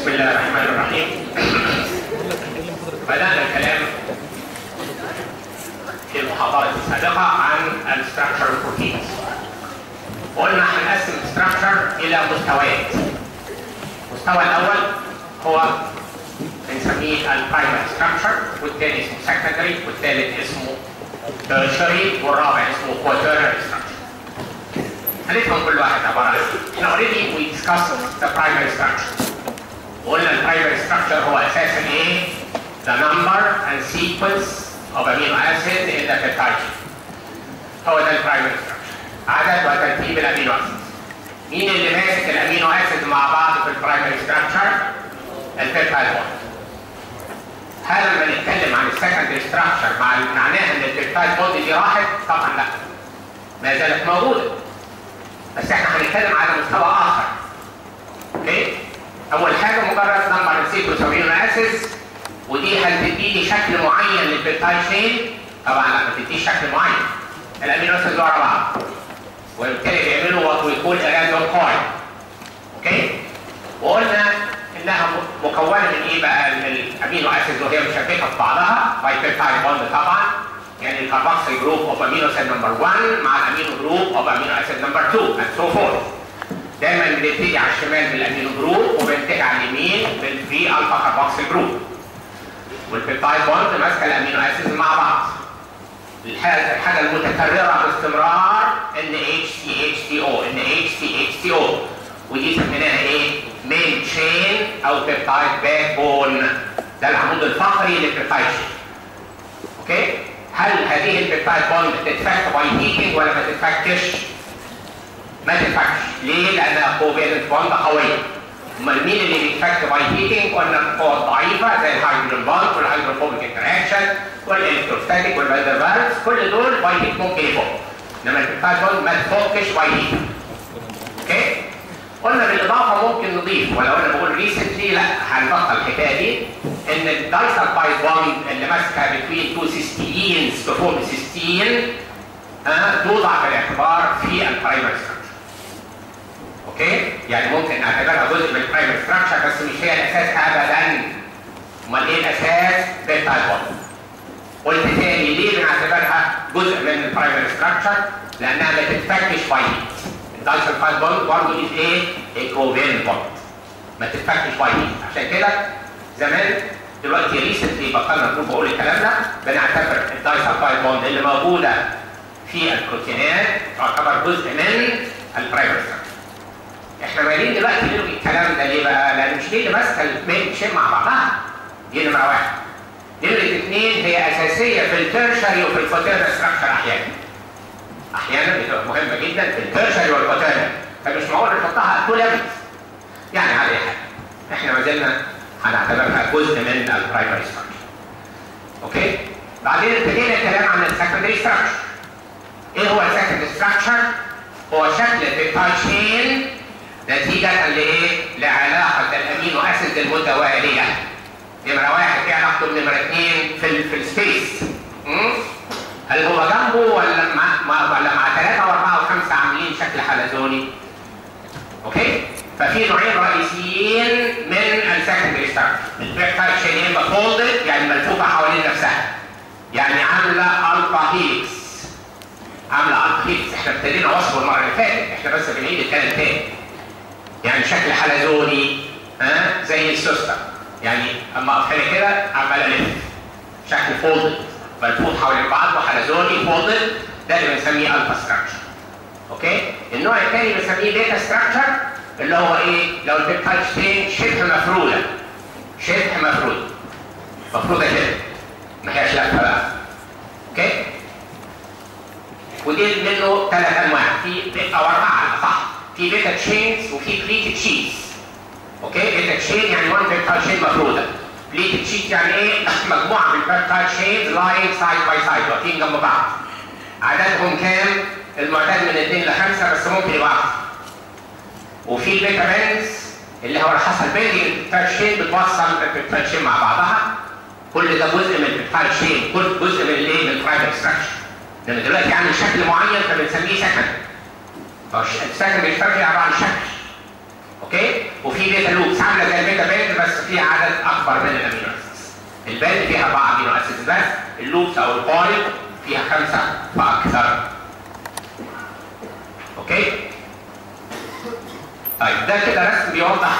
بسم الله الرحمن الرحيم بدأنا الكلام في المحاضرة السابقة عن الستراكشر بروتينز قلنا هنقسم الستراكشر إلى مستويات المستوى الأول هو بنسميه البرايمري ستراكشر والثاني اسمه سكندري والثالث اسمه تيرشري والرابع اسمه كواترنري ستراكشر هنفهم كل واحد عبارة عن ايه احنا اوريدي وي ديسكاس ذا برايمري ستراكشر وقلنا البرايمري ستراكشر هو اساسا ايه؟ the number and sequence of amino acid in the peptide هو ده البرايمري ستراكشر عدد وترتيب الامينو اسيد مين اللي ماسك الامينو اسيد مع بعض في البرايمري ستراكشر؟ البيبتايد بوند هل لما نتكلم عن السكندري ستراكشر معناها ان البيبتايد بوند دي راحت؟ طبعا لا ما زالت موجوده بس احنا هنتكلم على مستوى اخر اوكي اول حاجه مجرد نمبر سيكونس اوف امينو اسيدز ودي هل تديني شكل معين للبيبتايد شين طبعا لا ما تديش شكل معين الامينو اسيدز ورا بعض وبالتالي بيعملوا وات وي كول راندوم كوين اوكي وقلنا انها مكونه من ايه بقى الامينو اسيدز وهي مشبكه في بعضها باي بيبتايد بوند طبعا يعني الكاربوكسيل جروب اوف امينو اسيد نمبر 1 مع الامينو جروب اوف امينو اسيد نمبر 2 and so forth دايما بنبتدي على الشمال بالامينو جروب وبنتهي على اليمين بالفري الفا كاربوكسيل جروب والبيبتايد بوند ماسكه الامينو اسيدز مع بعض الحاجه الحاجه المتكرره باستمرار ان اتش سي اتش تي او ان اتش سي اتش تي او ودي سميناها ايه؟ مين تشين او بيبتايد باك بون ده العمود الفقري للبيبتايد شين اوكي؟ هل هذه البيبتايد بوند تتفك باي هيتنج ولا ما تتفكش؟ ما تتفكش، ليه؟ لانها كوفالنت بوند قويه. امال مين اللي بيتفك باي هيتنج؟ قلنا القوى الضعيفه زي الهيدروجين بوند والهيدروفوبيك انتراكشن والالكتروستاتيك والفالدرفالز كل دول باي هيت ممكن يفك. انما البيبتايد بوند ما تفكش باي هيتنج. اوكي؟ قلنا بالاضافه ممكن نضيف ولو انا بقول ريسنتلي لا هنبطل الحكايه دي ان الدايسلفايد بوند اللي ماسكه بين تو سيستينز تفوق سيستين آه توضع في الاعتبار في البرايمري ستراكشر. اوكي؟ يعني ممكن نعتبرها جزء من البرايمري ستراكشر بس مش هي الاساس ابدا. امال ايه الاساس؟ بيبتايد بوند. قلت تاني ليه بنعتبرها جزء من البرايمري ستراكشر؟ لانها ما تتفكش باي الدايسلفايد بوند برضه از ايه؟ ايكوفين بوند. ما تتفكش باي عشان كده زمان دلوقتي ريسنتلي بطلنا نقول بقول الكلام ده بنعتبر الدايسلفايد بوند اللي موجوده في البروتينات تعتبر جزء من البرايمري ستراكشر. احنا مالين دلوقتي نلغي الكلام ده ليه بقى؟ لان مش دي اللي ماسكه المين تشين مع بعضها. دي نمره واحد. نمره اثنين هي اساسيه في التيرشري وفي الكوتيرنال ستراكشر احيانا. احيانا بتبقى مهمه جدا في التيرشري والكوتيرنال فمش معقول نحطها تو ليفلز. يعني على اي حاجه. احنا ما زلنا هنعتبرها جزء من البرايمري ستراكشر. اوكي؟ بعدين ابتدينا الكلام عن السكندري ستراكشر. ايه هو السكندري ستراكشر؟ هو شكل البيبتايد تشين نتيجة لإيه؟ لعلاقة الأمينو أسيد المتوالية. نمرة واحد في علاقته بنمرة اثنين في ال في السبيس. هل هو جنبه ولا مع, مع ولا مع ثلاثة وأربعة وخمسة عاملين شكل حلزوني؟ أوكي؟ ففي نوعين رئيسيين من السكندري ستراكشر البيبتايد شين يا اما فولدد يعني ملفوفه حوالين نفسها يعني عامله الفا هيكس عامله الفا هيكس احنا ابتدينا وصفه المره اللي فاتت احنا بس بنعيد الكلام تاني يعني شكل حلزوني ها أه؟ زي السوسته يعني اما اقفل كده عمال الف شكل فولدد ملفوف حوالين بعض وحلزوني فولدد ده اللي بنسميه الفا ستراكشر اوكي النوع الثاني بنسميه بيتا ستراكشر اللي هو ايه؟ لو البيبتايد تشين شبه مفروده شبه مفروده مفروده كده ما هياش لفه بقى اوكي؟ ودي منه ثلاث انواع في او اربعه صح في بيتا تشينز وفي بليتد شيتس اوكي بيتا تشين يعني وان بيبتايد تشين مفروده بليتد شيت يعني ايه؟ مجموعه من البيبتايد تشينز لاين سايد باي سايد واقفين جنب بعض عددهم كام؟ المعتاد من اثنين لخمسه بس ممكن يبقى اكتر وفي البيتا بانز اللي هو حصل بيندنج البيبتايد بتوصل البيبتايد مع بعضها كل ده جزء من البيبتايد شين كل جزء من الايه من البرايمري ستراكشر لما دلوقتي عامل شكل معين فبنسميه سكند السكند ستراكشر عباره عن شكل اوكي وفي بيتا لوب عامله زي البيتا بيند بس فيها عدد اكبر من الامينو اسيدز البيند فيها اربعه امينو اسيدز بس اللوبس او البايل فيها خمسه فاكثر اوكي طيب ده كده رسم بيوضح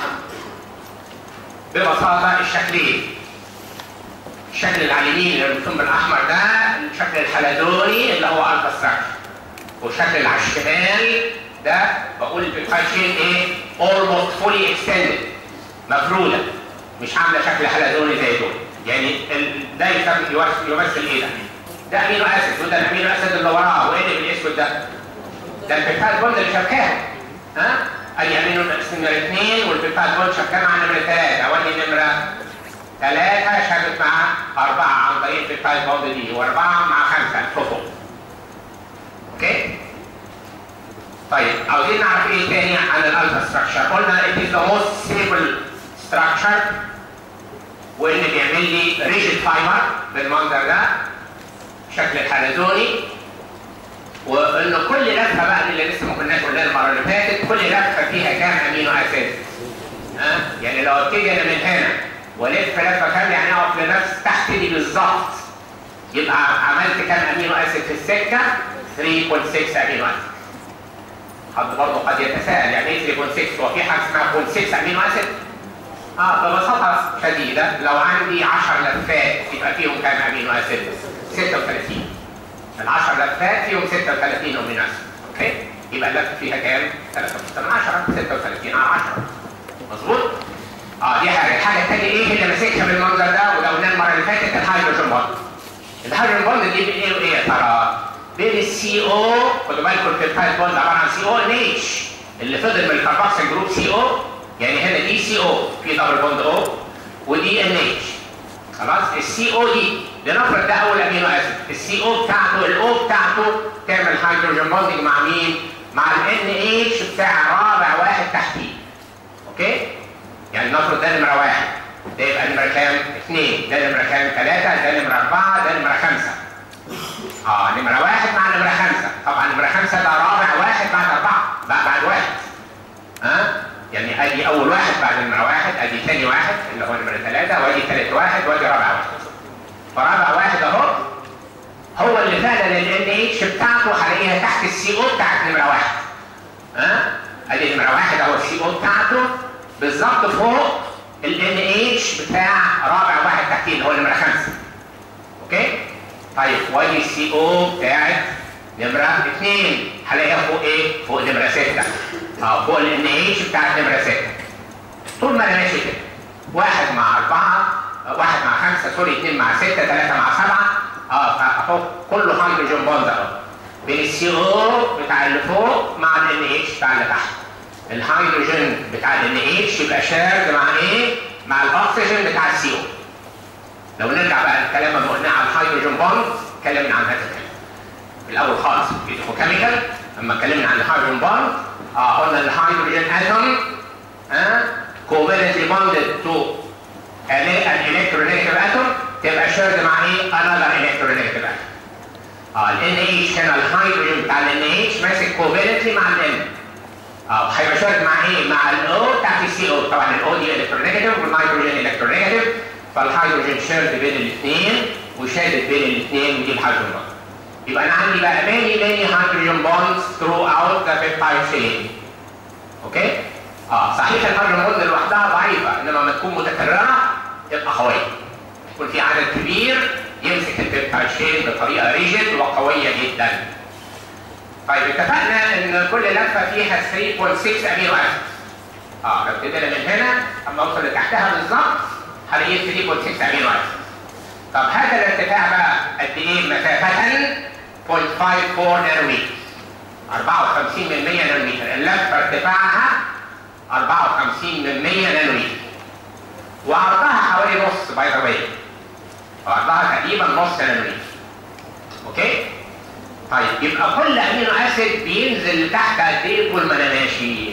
ببساطه الشكلين الشكل اللي على اليمين اللي مرسوم بالاحمر ده الشكل الحلزوني اللي هو الفا ستراكشر والشكل اللي على الشمال ده بقول البيبتايد ايه almost fully extended مفروده مش عامله شكل حلزوني زي دول يعني ال... ده يسمى يمثل ايه ده؟ ده امينو اسيد وده الامينو اسيد اللي وراه وايه اللي بالاسود ده؟ ده البيبتايد بوند اللي شبكاه ها؟ ادي امينو نمره اثنين والبيبتايد بوند شبكاه مع نمره ثلاثه وادي نمره ثلاثه شابك مع اربعه عن طريق البيبتايد بوند دي واربعه مع خمسه الفوتو اوكي؟ طيب عاوزين نعرف ايه تاني عن الالفا ستراكشر قلنا it is the most stable structure وان بيعمل لي ريجيد فايبر بالمنظر ده شكل الحلزوني وانه كل لفه بقى اللي لسه ما كناش قلناها المره اللي فاتت كل لفه فيها كام امينو اسيد ها يعني لو ابتدي انا من هنا والف لفه كامله يعني اقف لنفس تحت دي بالظبط يبقى عملت كام امينو اسيد في السكه 3.6 امينو اسيد حد برضه قد يتساءل يعني ايه 3.6 هو في حاجه اسمها 0.6 امينو اسيد؟ اه ببساطه شديده لو عندي 10 لفات يبقى فيهم كام امينو اسيد؟ 36 ال 10 لفات فيهم 36 امينو اسيد اوكي؟ يبقى اللفه فيها كام؟ 3 من 10 36 على 10 مظبوط؟ اه دي حاجه، الحاجه الثانيه ايه اللي ماسكها بالمنظر ده وده قلناه المره اللي فاتت الهيدروجين بوند. الهيدروجين بوند دي بين ايه وايه يا ترى؟ بين السي او خدوا بالكم البيبتايد بوند عباره عن سي او ان اتش اللي فضل من الكربوكسيل جروب سي او يعني هنا دي سي او في دبل بوند او ودي ان اتش خلاص السي او دي لنفرض ده اول امينو اسيد السي او بتاعته الاو بتاعته تعمل هيدروجين بوندنج مع مين؟ مع الان اتش بتاع رابع واحد تحتيه اوكي؟ يعني نفرض ده نمره واحد ده يبقى نمره كام؟ اثنين ده نمره كام؟ ثلاثه ده نمره اربعه ده نمره خمسه اه نمرة واحد مع نمرة خمسة طبعا نمرة خمسة ده رابع واحد بعد أربعة بعد, بعد واحد ها آه؟ يعني ادي أول واحد بعد نمرة واحد ادي ثاني واحد اللي هو نمرة ثلاثة وادي ثالث واحد وادي رابع واحد فرابع واحد أهو هو اللي فعلا ال NH بتاعته هلاقيها تحت السي او بتاعت نمرة واحد ها آه؟ ادي نمرة واحد أهو السي او بتاعته بالظبط فوق ال NH بتاع رابع واحد تحتيه اللي هو نمرة خمسة اوكي طيب وادي السي او بتاعت نمرة اثنين هلاقيها فوق ايه؟ فوق نمرة ستة. اه فوق الان اتش بتاعت نمرة ستة. طول ما انا ماشي كده واحد مع أربعة واحد مع خمسة سوري اثنين مع ستة ثلاثة مع سبعة اه اهو كله هيدروجين بوند اهو بين السي او بتاع اللي فوق مع الان اتش بتاع اللي تحت. الهيدروجين بتاع الان اتش يبقى شارد مع ايه؟ مع الاكسجين بتاع السي او. لو نرجع بقى الكلام اللي قلناه على الهيدروجين بوند اتكلمنا عن هذا الكلام. الاول خالص في الكيميكال لما اتكلمنا عن الهيدروجين بوند اه قلنا الهيدروجين اتوم اه covalently bonded to an electronegative atom تبقى شيرد مع ايه؟ another electronegative atom. اه ال NH هنا الهيدروجين بتاع ال NH ماسك covalently مع ال N. اه هيبقى شيرد مع ايه؟ مع الاو بتاعت السي او طبعا الاو دي الكترونيجاتيف والنيتروجين الكترونيجاتيف فالهيدروجين شيرد بين الاثنين وشادد بين الاثنين ودي الهيدروجين بوند. يبقى انا عندي بقى many many hydrogen bonds throughout the peptide chain. اوكي؟ اه صحيح الهيدروجين بوند لوحدها ضعيفه انما لما تكون متكرره تبقى قويه. يكون في عدد كبير يمسك البيبتايد شين بطريقه ريجيد وقويه جدا. طيب اتفقنا ان كل لفه فيها 3.6 امينو اسيد. اه لو ابتدينا من هنا اما اوصل لتحتها بالظبط هلاقيه 3.6 امينو اسيد. طب هذا الارتفاع بقى قد ايه مسافة؟ 0.54 نانومتر 54 من 100 نانومتر اللفة ارتفاعها 54 من 100 نانومتر وعرضها حوالي نص باي ذا واي وعرضها تقريبا نص نانومتر اوكي؟ طيب يبقى كل امينو اسيد بينزل تحت قد ايه طول ما انا ماشي؟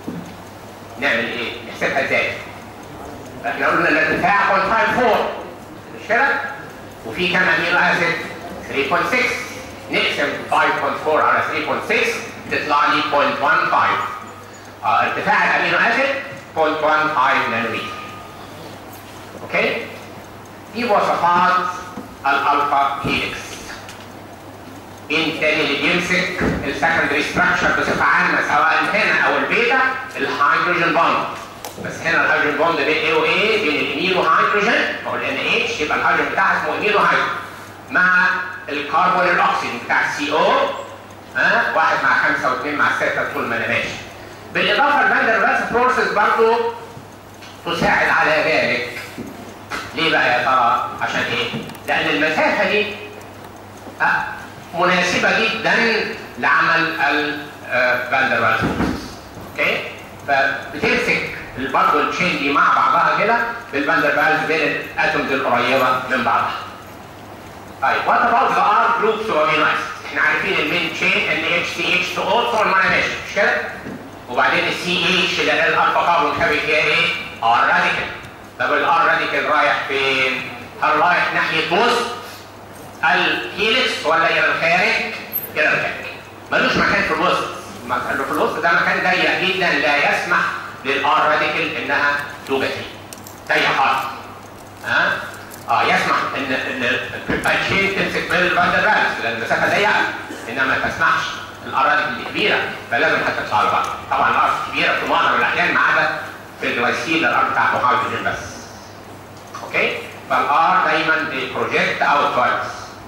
نعمل ايه؟ نحسبها ازاي؟ احنا قلنا الارتفاع 0.54 مش كده؟ وفي كام امينو اسيد؟ 3.6 نقسم 5.4 على 3.6 تطلع لي 0.15 اه ارتفاع الامينو اسيد نانومتر اوكي دي مواصفات الالفا هيليكس مين تاني اللي بيمسك السكندري ستراكشر بصفه عامه سواء هنا او البيتا الهيدروجين بوند بس هنا الهيدروجين بوند بين ايه وايه بين الامينو هيدروجين او الان اتش يبقى الهيدروجين بتاعها اسمه امينو هيدروجين مع الكربون الاكسجين بتاع السي او ها واحد مع خمسه واثنين مع سته طول ما انا ماشي بالاضافه لفاندر فالس بروسيس برضه تساعد على ذلك ليه بقى يا ترى؟ عشان ايه؟ لان المسافه دي آه، مناسبه جدا لعمل الفاندر فالس بروسيس اوكي؟ فبتمسك برضه التشين دي مع بعضها كده بالفاندر فالس بين الاتومز القريبه من بعضها. طيب وات اباوت ذا ار جروبس اوف امينو اسيدز؟ احنا عارفين المين تشين ان اتش سي اتش 2 او طول ما انا ماشي مش كده؟ وبعدين السي اتش اللي هي الالفا كاربون كابي فيها ايه؟ ار راديكال. طب الار راديكال رايح فين؟ هل رايح ناحيه وسط الهيلكس ولا الى الخارج؟ الى الخارج. ملوش مكان في الوسط. اللي في الوسط ده مكان ضيق جدا لا يسمح للار راديكال انها توجد فيه. ضيق خالص. ها؟ اه يسمح ان ان التشين تمسك بين الفاندر فالس لان المسافه ضيقه انما ما تسمحش الارض اللي كبيره فلازم هتطلع لبعض طبعا الارض كبيره في معظم الاحيان ما عدا في الجلايسين الارض بتاعته هيدروجين بس اوكي فالار دايما بيبروجكت اوت واردز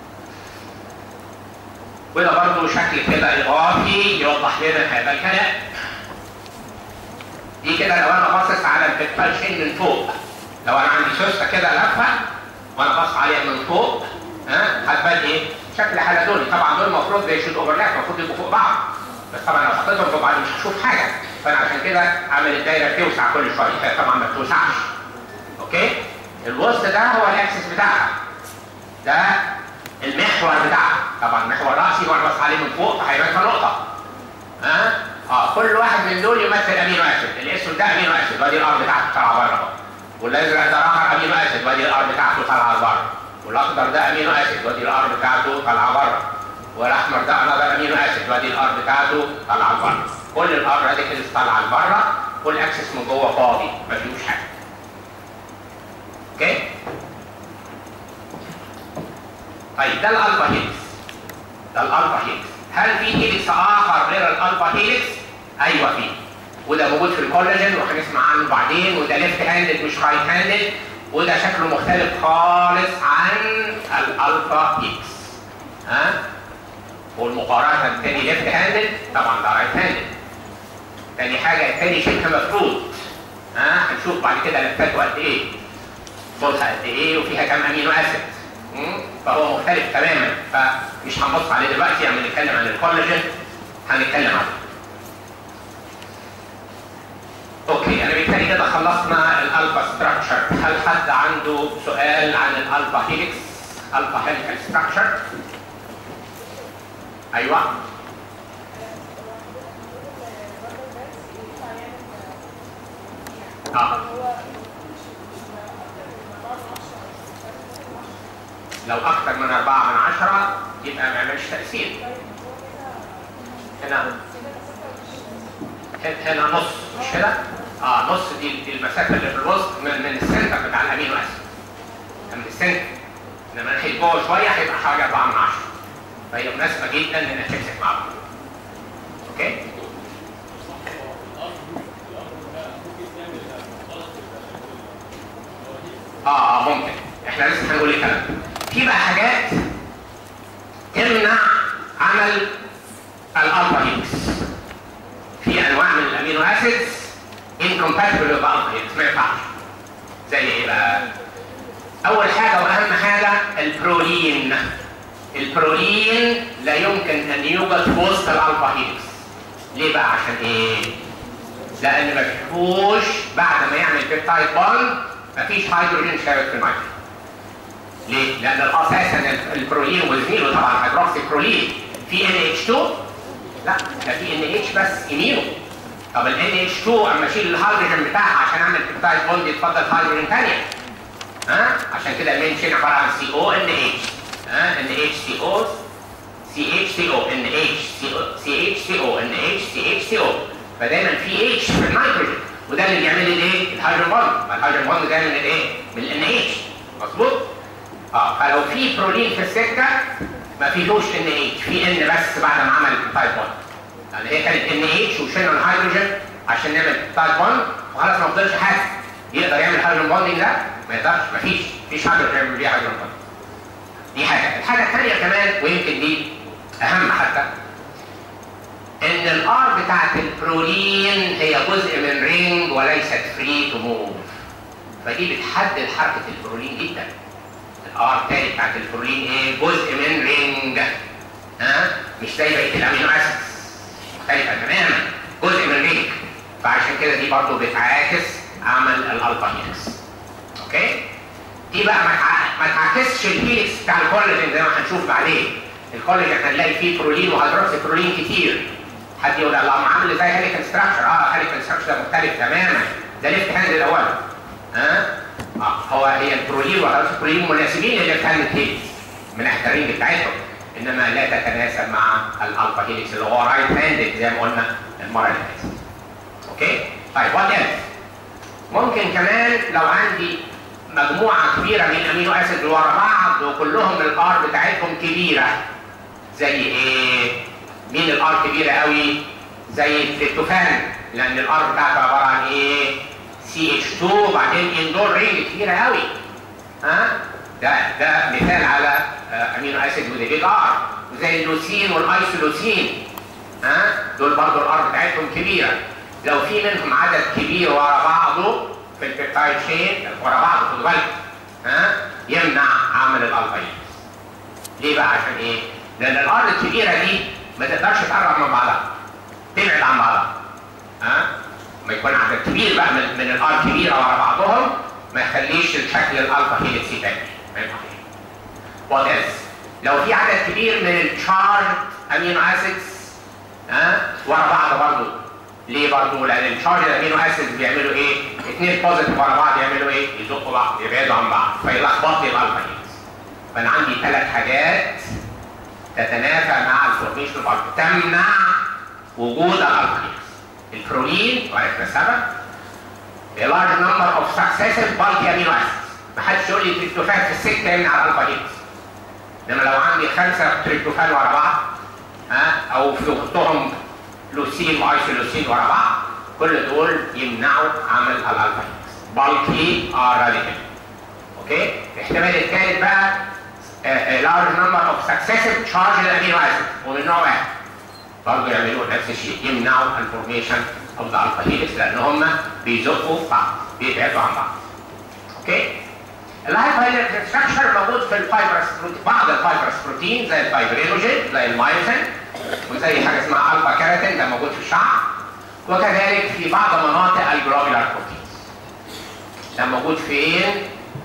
وده برضه شكل كده اضافي يوضح لنا هذا الكلام دي كده لو انا باصص على البيتبالشين من فوق لو انا عندي سوسته كده لفه وانا باصص عليها من فوق ها هتبان ايه؟ شكل حلزوني طبعا دول المفروض زي شيل اوفرلاب المفروض يبقوا فوق بعض بس طبعا لو حطيتهم فوق بعض مش هشوف حاجه فانا عشان كده عامل الدايره توسع كل شويه فهي طبعا ما بتوسعش اوكي؟ الوسط ده هو الاكسس بتاعها ده المحور بتاعها طبعا محور راسي وانا باصص عليه من فوق فهيبان في نقطه ها؟ اه كل واحد من دول يمثل امينو اسيد الاسود ده امينو اسيد وادي الار بتاعته طالعه بره اهو والازرق ده اخر امينو اسيد وادي الار بتاعته طالعه بره والاخضر ده امينو اسيد وادي الار بتاعته طالعه بره والاحمر ده انذر امينو اسيد وادي الار بتاعته طالعه بره كل الار راديكالز طالعه لبره والاكسس من جوه فاضي ما فيهوش حاجه اوكي طيب ده الالفا هيلكس ده الالفا هيلكس هل في هيلكس اخر غير الالفا هيلكس ايوه في وده موجود في الكولاجين وهنسمع عنه بعدين وده ليفت هاندد مش رايت هاندد وده شكله مختلف خالص عن الالفا هيكس ها والمقارنه الثاني ليفت هاندد طبعا ده رايت هاندد تاني حاجه الثاني شبه مفروض ها هنشوف بعد كده لفاته قد ايه طولها قد ايه وفيها كام امينو اسيد فهو مختلف تماما فمش هنبص عليه دلوقتي لما نتكلم عن الكولاجين هنتكلم عنه اوكي انا بالتالي كده خلصنا الالفا ستراكشر هل حد عنده سؤال عن الالفا هيليكس الفا هيليكال ستراكشر ايوه اه لو اكثر من أربعة من عشرة يبقى ما يعملش تأثير هنا هنا نص مش كده؟ اه نص دي, دي المسافه اللي في الوسط من, من السنتر بتاع الامينو اسيد من السنتر انما ناحيه جوه شويه هيبقى حاجه 4 من 10 فهي مناسبه جدا انها تمسك مع بعض اوكي؟ اه اه ممكن احنا لسه هنقول الكلام في بقى حاجات تمنع عمل الالفا هيكس في انواع من الامينو اسيدز incompatible with alpha هيكس ما ينفعش زي ايه بقى؟ اول حاجه واهم حاجه البرولين البرولين لا يمكن ان يوجد في وسط الالفا هيكس ليه بقى عشان ايه؟ لان ما فيهوش بعد ما يعمل بيبتايد بوند ما فيش هيدروجين شارك في النيتروجين ليه؟ لان اساسا البرولين وزميله طبعا هيدروكسي برولين في ان اتش 2 لا ده في ان اتش بس امينو طب ال ان اتش 2 اما اشيل الهيدروجين بتاعها عشان اعمل بيبتايد بوند يتفضل هيدروجين ثانيه ها عشان كده المين شين عباره عن سي او ان اتش ها ان اتش سي او سي اتش سي او ان اتش سي او سي اتش سي او ان اتش سي اتش سي او فدايما في اتش في النيتروجين وده اللي بيعمل لي الايه؟ الهيدروجين بوند ما الهيدروجين بوند جاي من الايه؟ من الان اتش مظبوط؟ اه فلو في برولين في السكه ما فيهوش ان اتش في ان بس بعد ما عمل تايب 1 يعني هي كانت ان اتش وشلنا الهيدروجين عشان نعمل تايب 1 وخلاص ما فضلش حاجه يقدر يعمل هيدروجين بوندنج ده ما يقدرش ما فيش مفيش حاجه يعمل بيها هيدروجين بوندنج دي حاجه الحاجه الثانيه كمان ويمكن دي اهم حتى ان الار بتاعت البرولين هي جزء من رينج وليست فري تو موف فدي بتحدد حركه البرولين جدا الار تاني بتاعت البرولين ايه جزء من رينج ها مش زي بقيه الامينو اسيدز مختلفه تماما جزء من رينج فعشان كده دي برضو بتعاكس عمل الالفا هيلكس اوكي دي بقى ما تع- ما تعكسش الهيلكس بتاع الكولاجين زي ما هنشوف بعدين الكولاجين هنلاقي فيه برولين وهيدروكسي برولين كتير حد يقول الله ما عامل زي هيليكال ستراكشر اه هيليكال ستراكشر ده مختلف تماما ده ليفت هاند الاول ها اه هو هي البرولين والهيدروكسي برولين مناسبين للليفت هاند هيلكس من ناحيه الرينج بتاعتهم انما لا تتناسب مع الالفا هيلكس اللي هو رايت هاندد زي ما قلنا المره اللي فاتت اوكي طيب وات ايلس ممكن كمان لو عندي مجموعة كبيرة من الأمينو أسيد ورا بعض وكلهم الآر بتاعتهم كبيرة زي إيه؟ مين الآر كبيرة قوي؟ زي التريبتوفان لأن الآر بتاعته عبارة عن إيه؟ CH2 وبعدين اندور رينج كبيرة قوي ها؟ ده ده مثال على آه، أمينو أسيد وذ بيج آر وزي اللوسين والأيسولوسين ها؟ دول برضه الآر بتاعتهم كبيرة لو في منهم عدد كبير ورا بعضه في البيبتايد شين ورا بعض خدوا بالكم ها يمنع عمل الالفا ليه بقى عشان ايه؟ لان الارض الكبيره دي ما تقدرش تقرب من بعضها تبعد عن بعضها ها ما يكون عدد كبير بقى من, من الارض كبيره ورا بعضهم ما يخليش الشكل الالفا هيلكس يبان ما ينفعش وات لو في عدد كبير من التشارج امينو اسيدز ها ورا بعض برضه ليه برضه؟ لان الشارج الامينو اسيد بيعملوا ايه؟ اثنين بوزيتيف ورا بعض يعملوا ايه؟ يزقوا بعض يبعدوا عن بعض فيلخبط لي الالفا هيلز. فانا عندي ثلاث حاجات تتنافى مع الفورميشن اوف الفا تمنع وجود الالفا هيلز. البرولين وعرفنا السبب a large number of successive bulky amino acids ما حدش يقول لي تريبتوفان في السكه يمنع الالفا هيلز. انما لو عندي خمسه تريبتوفان ورا بعض ها او في وسطهم لوسين وايسولوسين ورا بعض كل دول يمنعوا عمل الالفا بالكي ار راديكال اوكي الاحتمال الثالث بقى لارج نمبر اوف سكسيسيف تشارج الامينو اسيد ومن نوع واحد برضه يعملوا نفس الشيء يمنعوا الفورميشن اوف ذا الفا هيلكس لان هم بيزقوا بعض بيبعدوا عن بعض اوكي الهايبر هيلكس ستراكشر موجود في الفايبرس بعض الفايبرس بروتين زي الفايبرينوجين زي المايوسين وزي حاجه اسمها الفا كيراتين ده موجود في الشعر وكذلك في بعض مناطق الجلوبولار بروتينز ده موجود فين؟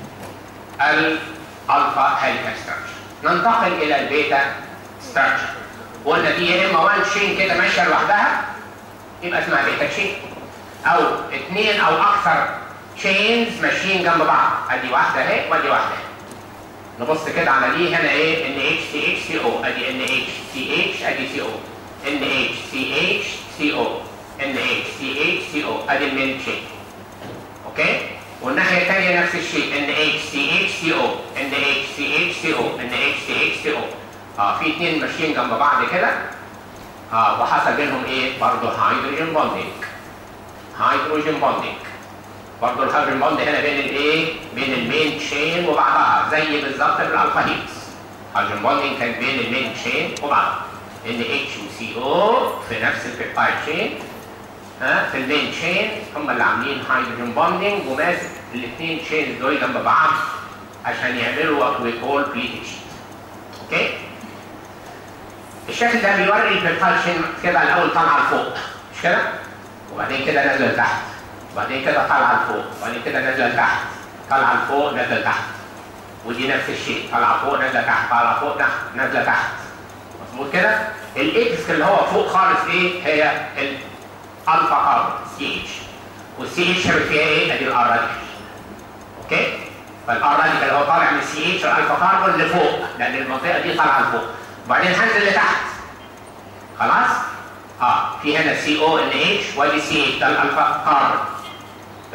الالفا هيليكال ستراكشر ننتقل الى البيتا ستراكشر قلنا دي يا اما وان شين كده ماشيه لوحدها يبقى اسمها بيتا تشين او اثنين او اكثر تشينز ماشيين جنب بعض ادي واحده اهي وادي واحده اهي نبص كده على دي هنا ايه ان اتش سي اتش سي او ادي ان اتش سي اتش ادي سي او ان اتش سي اتش سي او ان اتش سي اتش سي او ادي المين تشين اوكي والناحيه الثانيه نفس الشيء ان اتش سي اتش سي او ان اتش سي اتش سي او ان اتش سي اتش سي او اه في اثنين ماشيين جنب بعض كده اه وحصل بينهم ايه برضه هيدروجين بوندنج هيدروجين بوندنج برضه الهيدروجين بوند هنا بين الايه؟ بين المين تشين وبعضها زي بالظبط بالالفا هيلز. الهيدروجين بوندنج كان بين المين تشين وبعضها. ان اتش وسي او في نفس البيبتايد تشين ها في المين تشين هم اللي عاملين هيدروجين بوندنج وماسك الاثنين تشينز دول جنب بعض عشان يعملوا وات وي كول بليتنج اوكي؟ الشكل ده بيوري البيبتايد تشين كده الاول طالعه لفوق مش كده؟ وبعدين كده نازله لتحت وبعدين كده طالعه لفوق وبعدين كده نازله لتحت طالعه لفوق نازله لتحت ودي نفس الشيء طالعه فوق نازله تحت طالعه فوق تحت نازله تحت مظبوط كده الاكس اللي هو فوق خالص ايه هي الالفا كاربون سي اتش والسي اتش فيها ايه ادي الار راديكال اوكي فالار راديكال هو طالع من السي اتش والالفا كاربون لفوق لان المنطقه دي طالعه لفوق وبعدين هنزل لتحت خلاص اه في هنا سي او ان اتش وادي سي اتش ده الالفا كاربون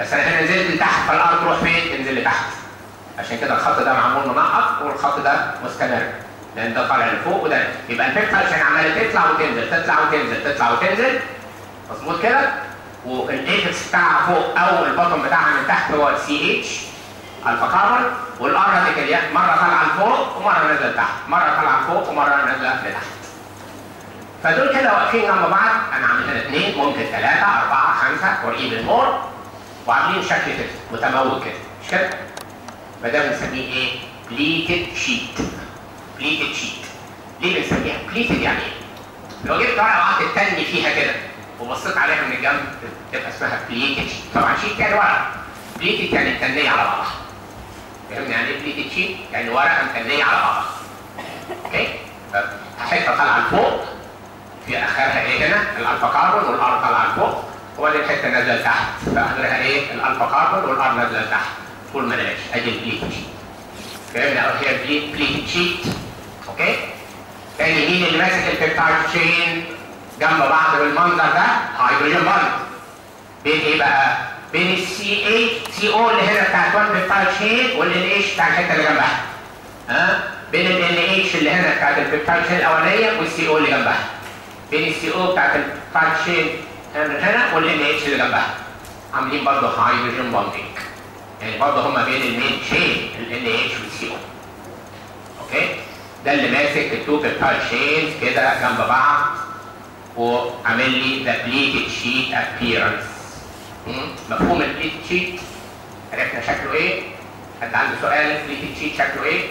بس انا هنا نزلت لتحت فالار تروح فين؟ تنزل لتحت عشان كده الخط ده معمول منقط والخط ده مستمر لان ده طالع لفوق وده يبقى البيبتايد عشان عماله تطلع وتنزل تطلع وتنزل تطلع وتنزل مظبوط كده والايبكس بتاعها فوق او البطن بتاعها من تحت هو السي اتش الفا كاربون والار راديكال مره طالعه لفوق ومره نازله لتحت مره طالعه لفوق ومره نازله لتحت فدول كده واقفين جنب بعض انا عامل هنا اثنين ممكن ثلاثه اربعه خمسه اور ايفن مور وعاملين شكل كده متموج كده مش كده؟ فده بنسميه ايه؟ بليتد شيت بليتد شيت ليه بنسميها بليتد يعني ايه؟ لو جبت ورقه وقعدت تتني فيها كده وبصيت عليها من الجنب تبقى اسمها بليتد شيت طبعا شيت يعني ورقه بليتد يعني متنيه على بعضها فهمني يعني ايه بليتد شيت؟ يعني ورقه متنيه على بعضها اوكي؟ حته طالعه لفوق في اخرها ايه هنا؟ الالفا كاربون والار طالعه لفوق وادي الحته نازله لتحت فاخرها ايه؟ الالفا كاربون والار نازله لتحت طول ما ماشي ادي البليتد شيت فهمنا او هي بليتد شيت اوكي؟ تاني مين اللي ماسك البيبتايد تشين جنب بعض بالمنظر ده؟ هيدروجين بوند بين ايه بقى؟ بين السي اتش سي او اللي هنا بتاعت 1 بيبتايد تشين والان اتش بتاع الحته اللي جنبها ها؟ بين الان اتش اللي هنا بتاعت البيبتايد تشين الاولانيه والسي او اللي جنبها بين السي او بتاعت البيبتايد تشين من هنا والان اتش اللي جنبها عاملين برضه هيدروجين بوندنج يعني برضه هما بين المين تشين الان اتش والسي او اوكي ده اللي ماسك التو بيبتايد تشينز كده جنب بعض وعامل لي ذا بليتد شيت ابييرنس مفهوم البليتد شيت عرفنا شكله ايه حد عنده سؤال البليتد شيت شكله ايه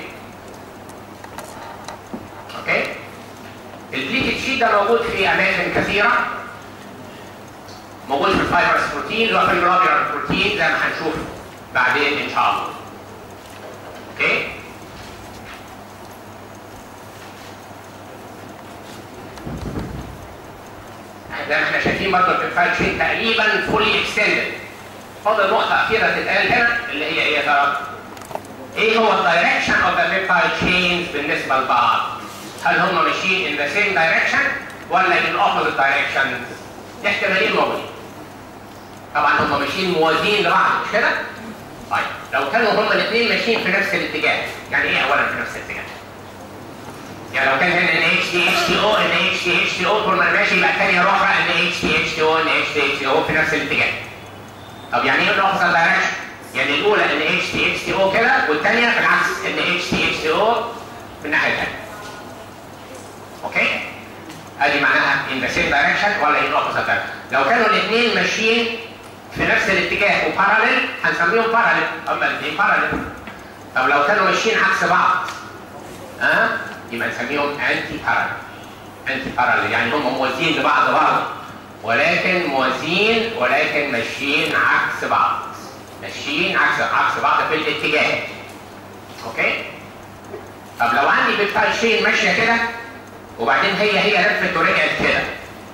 اوكي البليتد شيت ده موجود في اماكن كثيره موجود في الفايبرس بروتين وفي الجلوبيولار بروتين زي ما هنشوف بعدين ان شاء الله اوكي زي ما احنا شايفين برضه البيبتايد شين تقريبا فولي اكستندد فاضل نقطه اخيره تتقال هنا اللي هي ايه يا ترى؟ ايه هو الدايركشن اوف ذا بيبتايد تشينز بالنسبه لبعض؟ هل هم ماشيين in the same direction ولا in opposite directions؟ احتمالين موجودين. طبعا هم ماشيين موازين لبعض مش كده؟ طيب لو كانوا هم الاثنين ماشيين في نفس الاتجاه، يعني ايه اولا في نفس الاتجاه؟ يعني لو كان هنا ان اتش دي اتش تي او ان اتش دي اتش تي او طول ما انا ماشي يبقى الثانيه الاخرى ان اتش دي اتش تي او ان اتش دي اتش تي او في نفس الاتجاه. طب يعني ايه الاوبوزيت دايركشن؟ يعني الاولى ان اتش دي اتش تي او كده والثانيه بالعكس ان اتش دي اتش تي او من الناحيه الثانيه. اوكي؟ ادي معناها in the same direction ولا in opposite direction. لو كانوا الاثنين ماشيين في نفس الاتجاه وباراليل هنسميهم باراليل اما الاثنين باراليل. طب لو كانوا ماشيين عكس بعض ها؟ أه؟ يبقى نسميهم انتي باراليل. انتي باراليل يعني هم موازيين لبعض برضه ولكن موازيين ولكن ماشيين عكس بعض. ماشيين عكس عكس بعض في الاتجاه. اوكي؟ طب لو عندي بيبتايد شين ماشيه كده وبعدين هي هي لفت ورجعت كده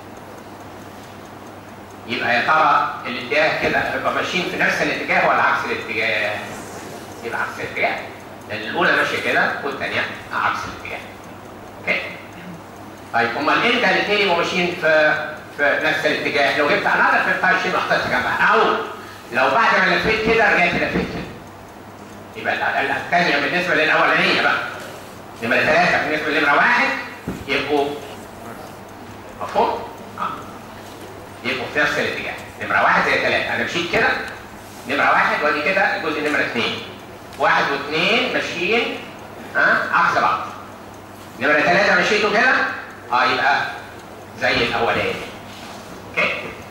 يبقى يا ترى الاتجاه كده يبقى ماشيين في نفس الاتجاه ولا عكس الاتجاه؟ يبقى عكس الاتجاه لان الاولى ماشيه كده والثانيه عكس الاتجاه. اوكي؟ طيب امال امتى الاثنين يبقوا ماشيين في في نفس الاتجاه؟ لو جبت انذر بيبتايد شين وحطيتها جنبها او لو بعد ما لفيت كده رجعت لفيت كده. يبقى الثانيه بالنسبه للاولانيه بقى نمرة ثلاثة بالنسبة لنمرة واحد يبقوا مفهوم؟ اه يبقوا في نفس الاتجاه نمرة واحد زي ثلاثة أنا مشيت كده نمرة واحد وادي كده الجزء نمرة اثنين واحد واثنين ماشيين ها آه؟ عكس بعض نمرة ثلاثة مشيتوا كده اه يبقى زي الأولاني اوكي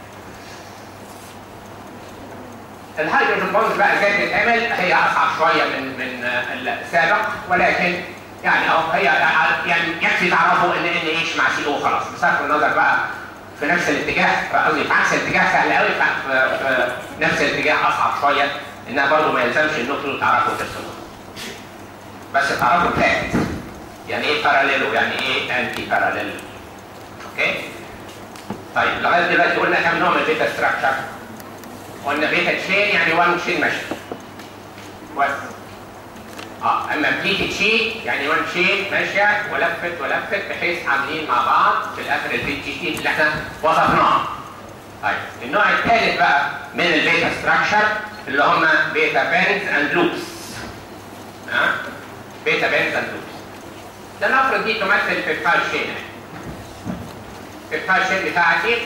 الهيدروجين بوند بقى ازاي بتتعمل هي اصعب شويه من من السابق ولكن يعني اهو هي يعني يكفي تعرفوا ان ان اتش مع سي او خلاص بصرف النظر بقى في نفس الاتجاه قصدي في عكس الاتجاه سهل قوي في, في نفس الاتجاه اصعب شويه انها برضه ما يلزمش انكم تعرفوا ترسموا بس تعرفوا الفاكت يعني ايه باراليل ويعني ايه انتي باراليل اوكي طيب لغايه دلوقتي قلنا كم نوع من البيتا ستراكشر قلنا بيتا تشين يعني 1 تشين ماشي كويس اه اما بليتد شيت يعني 1 شيت ماشيه ولفت ولفت بحيث عاملين مع بعض في الاخر البيت شيت اللي احنا وصفناه طيب النوع الثالث بقى من البيتا ستراكشر اللي هم بيتا بينز اند لوبس ها بيتا بينز اند لوبس ده نفرض دي تمثل بيبتايد شين بيبتايد شين بتاعتي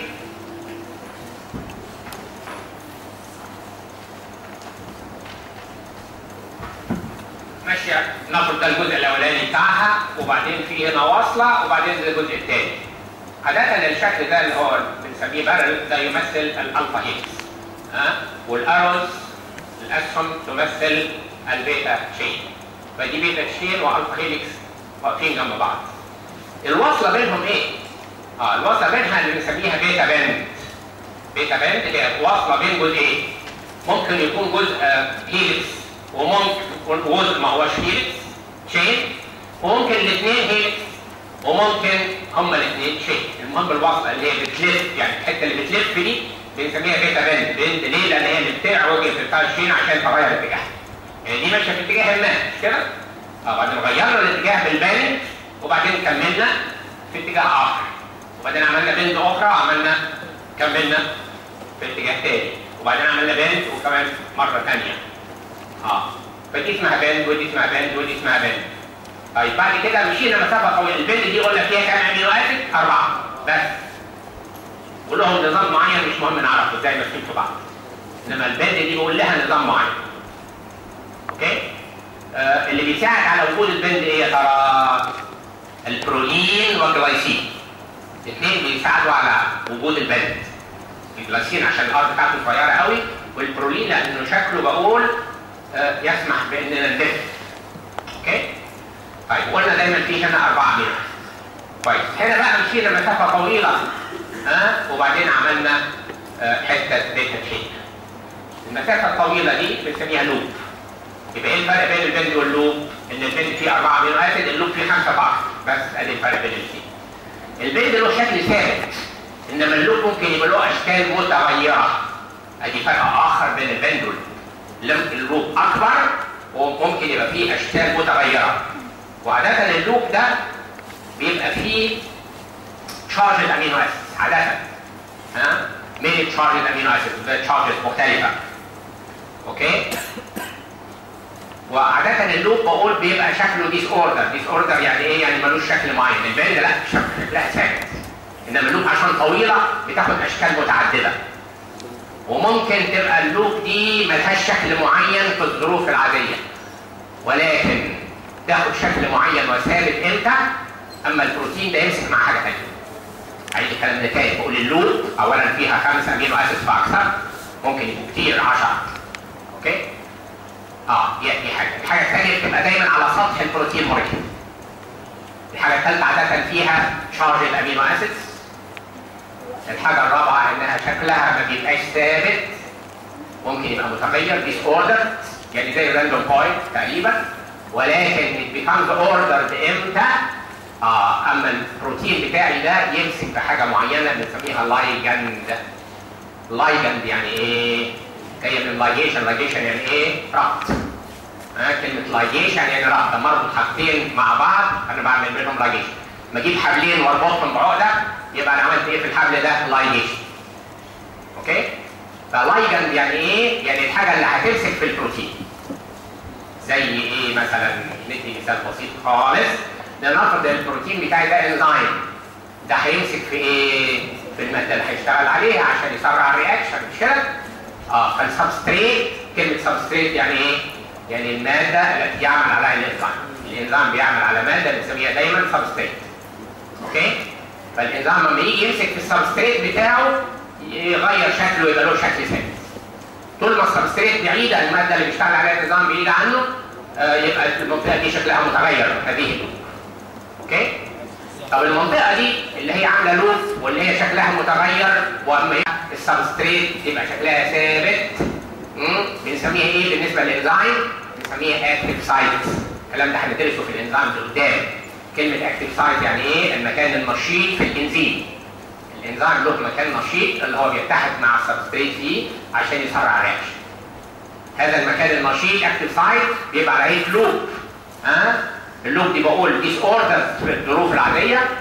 ماشيه ناخد ده الجزء الاولاني بتاعها وبعدين في هنا واصله وبعدين ده الجزء الثاني عادة الشكل ده اللي هو بنسميه بارل ده يمثل الالفا هيكس ها والاروز الاسهم تمثل البيتا تشين فدي بيتا تشين والفا هيليكس واقفين جنب بعض الوصله بينهم ايه؟ اه الوصله بينها اللي بنسميها بيتا بند بيتا بند هي واصله بين جزئين ممكن يكون جزء هيليكس وممكن جزء ما هوش هيليكس تشين وممكن الاثنين هيليكس وممكن هما الاثنين شيء المهم الوصله اللي هي بتلف يعني الحته اللي بتلف دي بنسميها بيتا بند بند ليه؟ لان هي اللي بتعوج في بتاع الشين عشان تغير الاتجاه يعني دي ماشيه في اتجاه ما مش كده؟ اه بعدين غيرنا الاتجاه بالبند وبعدين كملنا في اتجاه اخر وبعدين عملنا بند اخرى وعملنا كملنا في اتجاه تاني وبعدين عملنا بند وكمان مره ثانيه اه فدي اسمها بند ودي اسمها بند ودي اسمها بند طيب بعد كده مشينا مسافه طويله البند دي قلنا فيها كام امينو اسيد؟ اربعه بس ولهم نظام معين مش مهم نعرفه ازاي ماشيين في بعض انما البند دي بقول لها نظام معين اوكي آه اللي بيساعد على وجود البند ايه يا ترى؟ البروتين والجلايسين الاثنين بيساعدوا على وجود البند الجلايسين عشان الارض بتاعته صغيره قوي والبرولين لانه شكله بقول آه يسمح باننا ندف اوكي طيب قلنا دايما في هنا أربعة أمينو كويس هنا بقى مشينا مسافة طويلة ها أه؟ وبعدين عملنا أه حتة بيتا تشين المسافة الطويلة دي بنسميها لوب يبقى ايه الفرق بين البند واللوب؟ ان البند فيه أربعة أمينو أسيد اللوب فيه خمسة بعض بس ادي الفرق بين الاثنين البند له شكل ثابت انما اللوب ممكن يبقى له اشكال متغيرة ادي فرق اخر بين البند واللوب اللوب اكبر وممكن يبقى فيه اشكال متغيرة وعادة اللوب ده بيبقى فيه تشارج امينو اسيد عادة ها مين تشارج امينو اسيد تشارجز مختلفة اوكي وعادة اللوب بقول بيبقى شكله ديس اوردر ديس اوردر يعني ايه يعني ملوش شكل معين البند لا شكلها ثابت انما اللوب عشان طويلة بتاخد اشكال متعددة وممكن تبقى اللوب دي ملهاش شكل معين في الظروف العادية ولكن تاخد شكل معين وثابت امتى اما البروتين ده يمسك مع حاجه ثانيه عايز الكلام ده تاني بقول اللوب اولا فيها خمسه امينو اسيد فاكثر ممكن يبقوا كتير 10 اوكي اه دي دي حاجه الحاجه الثانيه بتبقى دايما على سطح البروتين مركب الحاجه الثالثه عاده فيها شارج الامينو اسيدز الحاجه الرابعه انها شكلها ما بيبقاش ثابت ممكن يبقى متغير ديس اوردر يعني زي الراندوم بوينت تقريبا ولكن it becomes ordered امتى؟ اه اما البروتين بتاعي ده يمسك بحاجه معينه بنسميها لايجند لايجند يعني ايه؟ جايه من لايجيشن لايجيشن يعني ايه؟ ربط آه كلمه لايجيشن يعني ربط لما اربط حاجتين مع بعض انا بعمل منهم لايجيشن لما اجيب حبلين واربطهم بعقده يبقى انا عملت ايه في الحبل ده؟ لايجيشن اوكي؟ فلايجند يعني ايه؟ يعني الحاجه اللي هتمسك في البروتين زي ايه مثلا ندي مثال بسيط خالص لنفرض البروتين بتاعي ده انزيم ده هيمسك في ايه؟ في الماده اللي هيشتغل عليها عشان يسرع الرياكشن مش كده؟ اه فالسبستريت كلمه سبستريت يعني ايه؟ يعني الماده التي يعمل عليها الانزيم الانزيم بيعمل على ماده بنسميها دايما سبستريت اوكي؟ فالانزيم لما يجي يمسك في السبستريت بتاعه يغير شكله يبقى له شكل ثابت طول ما السبستريت بعيده الماده اللي بيشتغل عليها النظام بعيده عنه آه يبقى المنطقه دي شكلها متغير هذه اللوب اوكي طب المنطقه دي اللي هي عامله لوب واللي هي شكلها متغير واما السبستريت تبقى شكلها ثابت بنسميها ايه بالنسبه للانزيم بنسميها اكتيف سايت الكلام ده هندرسه في الانزيم قدام كلمه اكتيف سايت يعني ايه المكان النشيط في الانزيم الانزيم له مكان نشيط اللي هو بيتحد مع السبستريت فيه عشان يسرع الرياكشن هذا المكان النشيط اكتيف سايت بيبقى عليه لوب ها اللوب دي بقول ديس اوردر في الظروف العاديه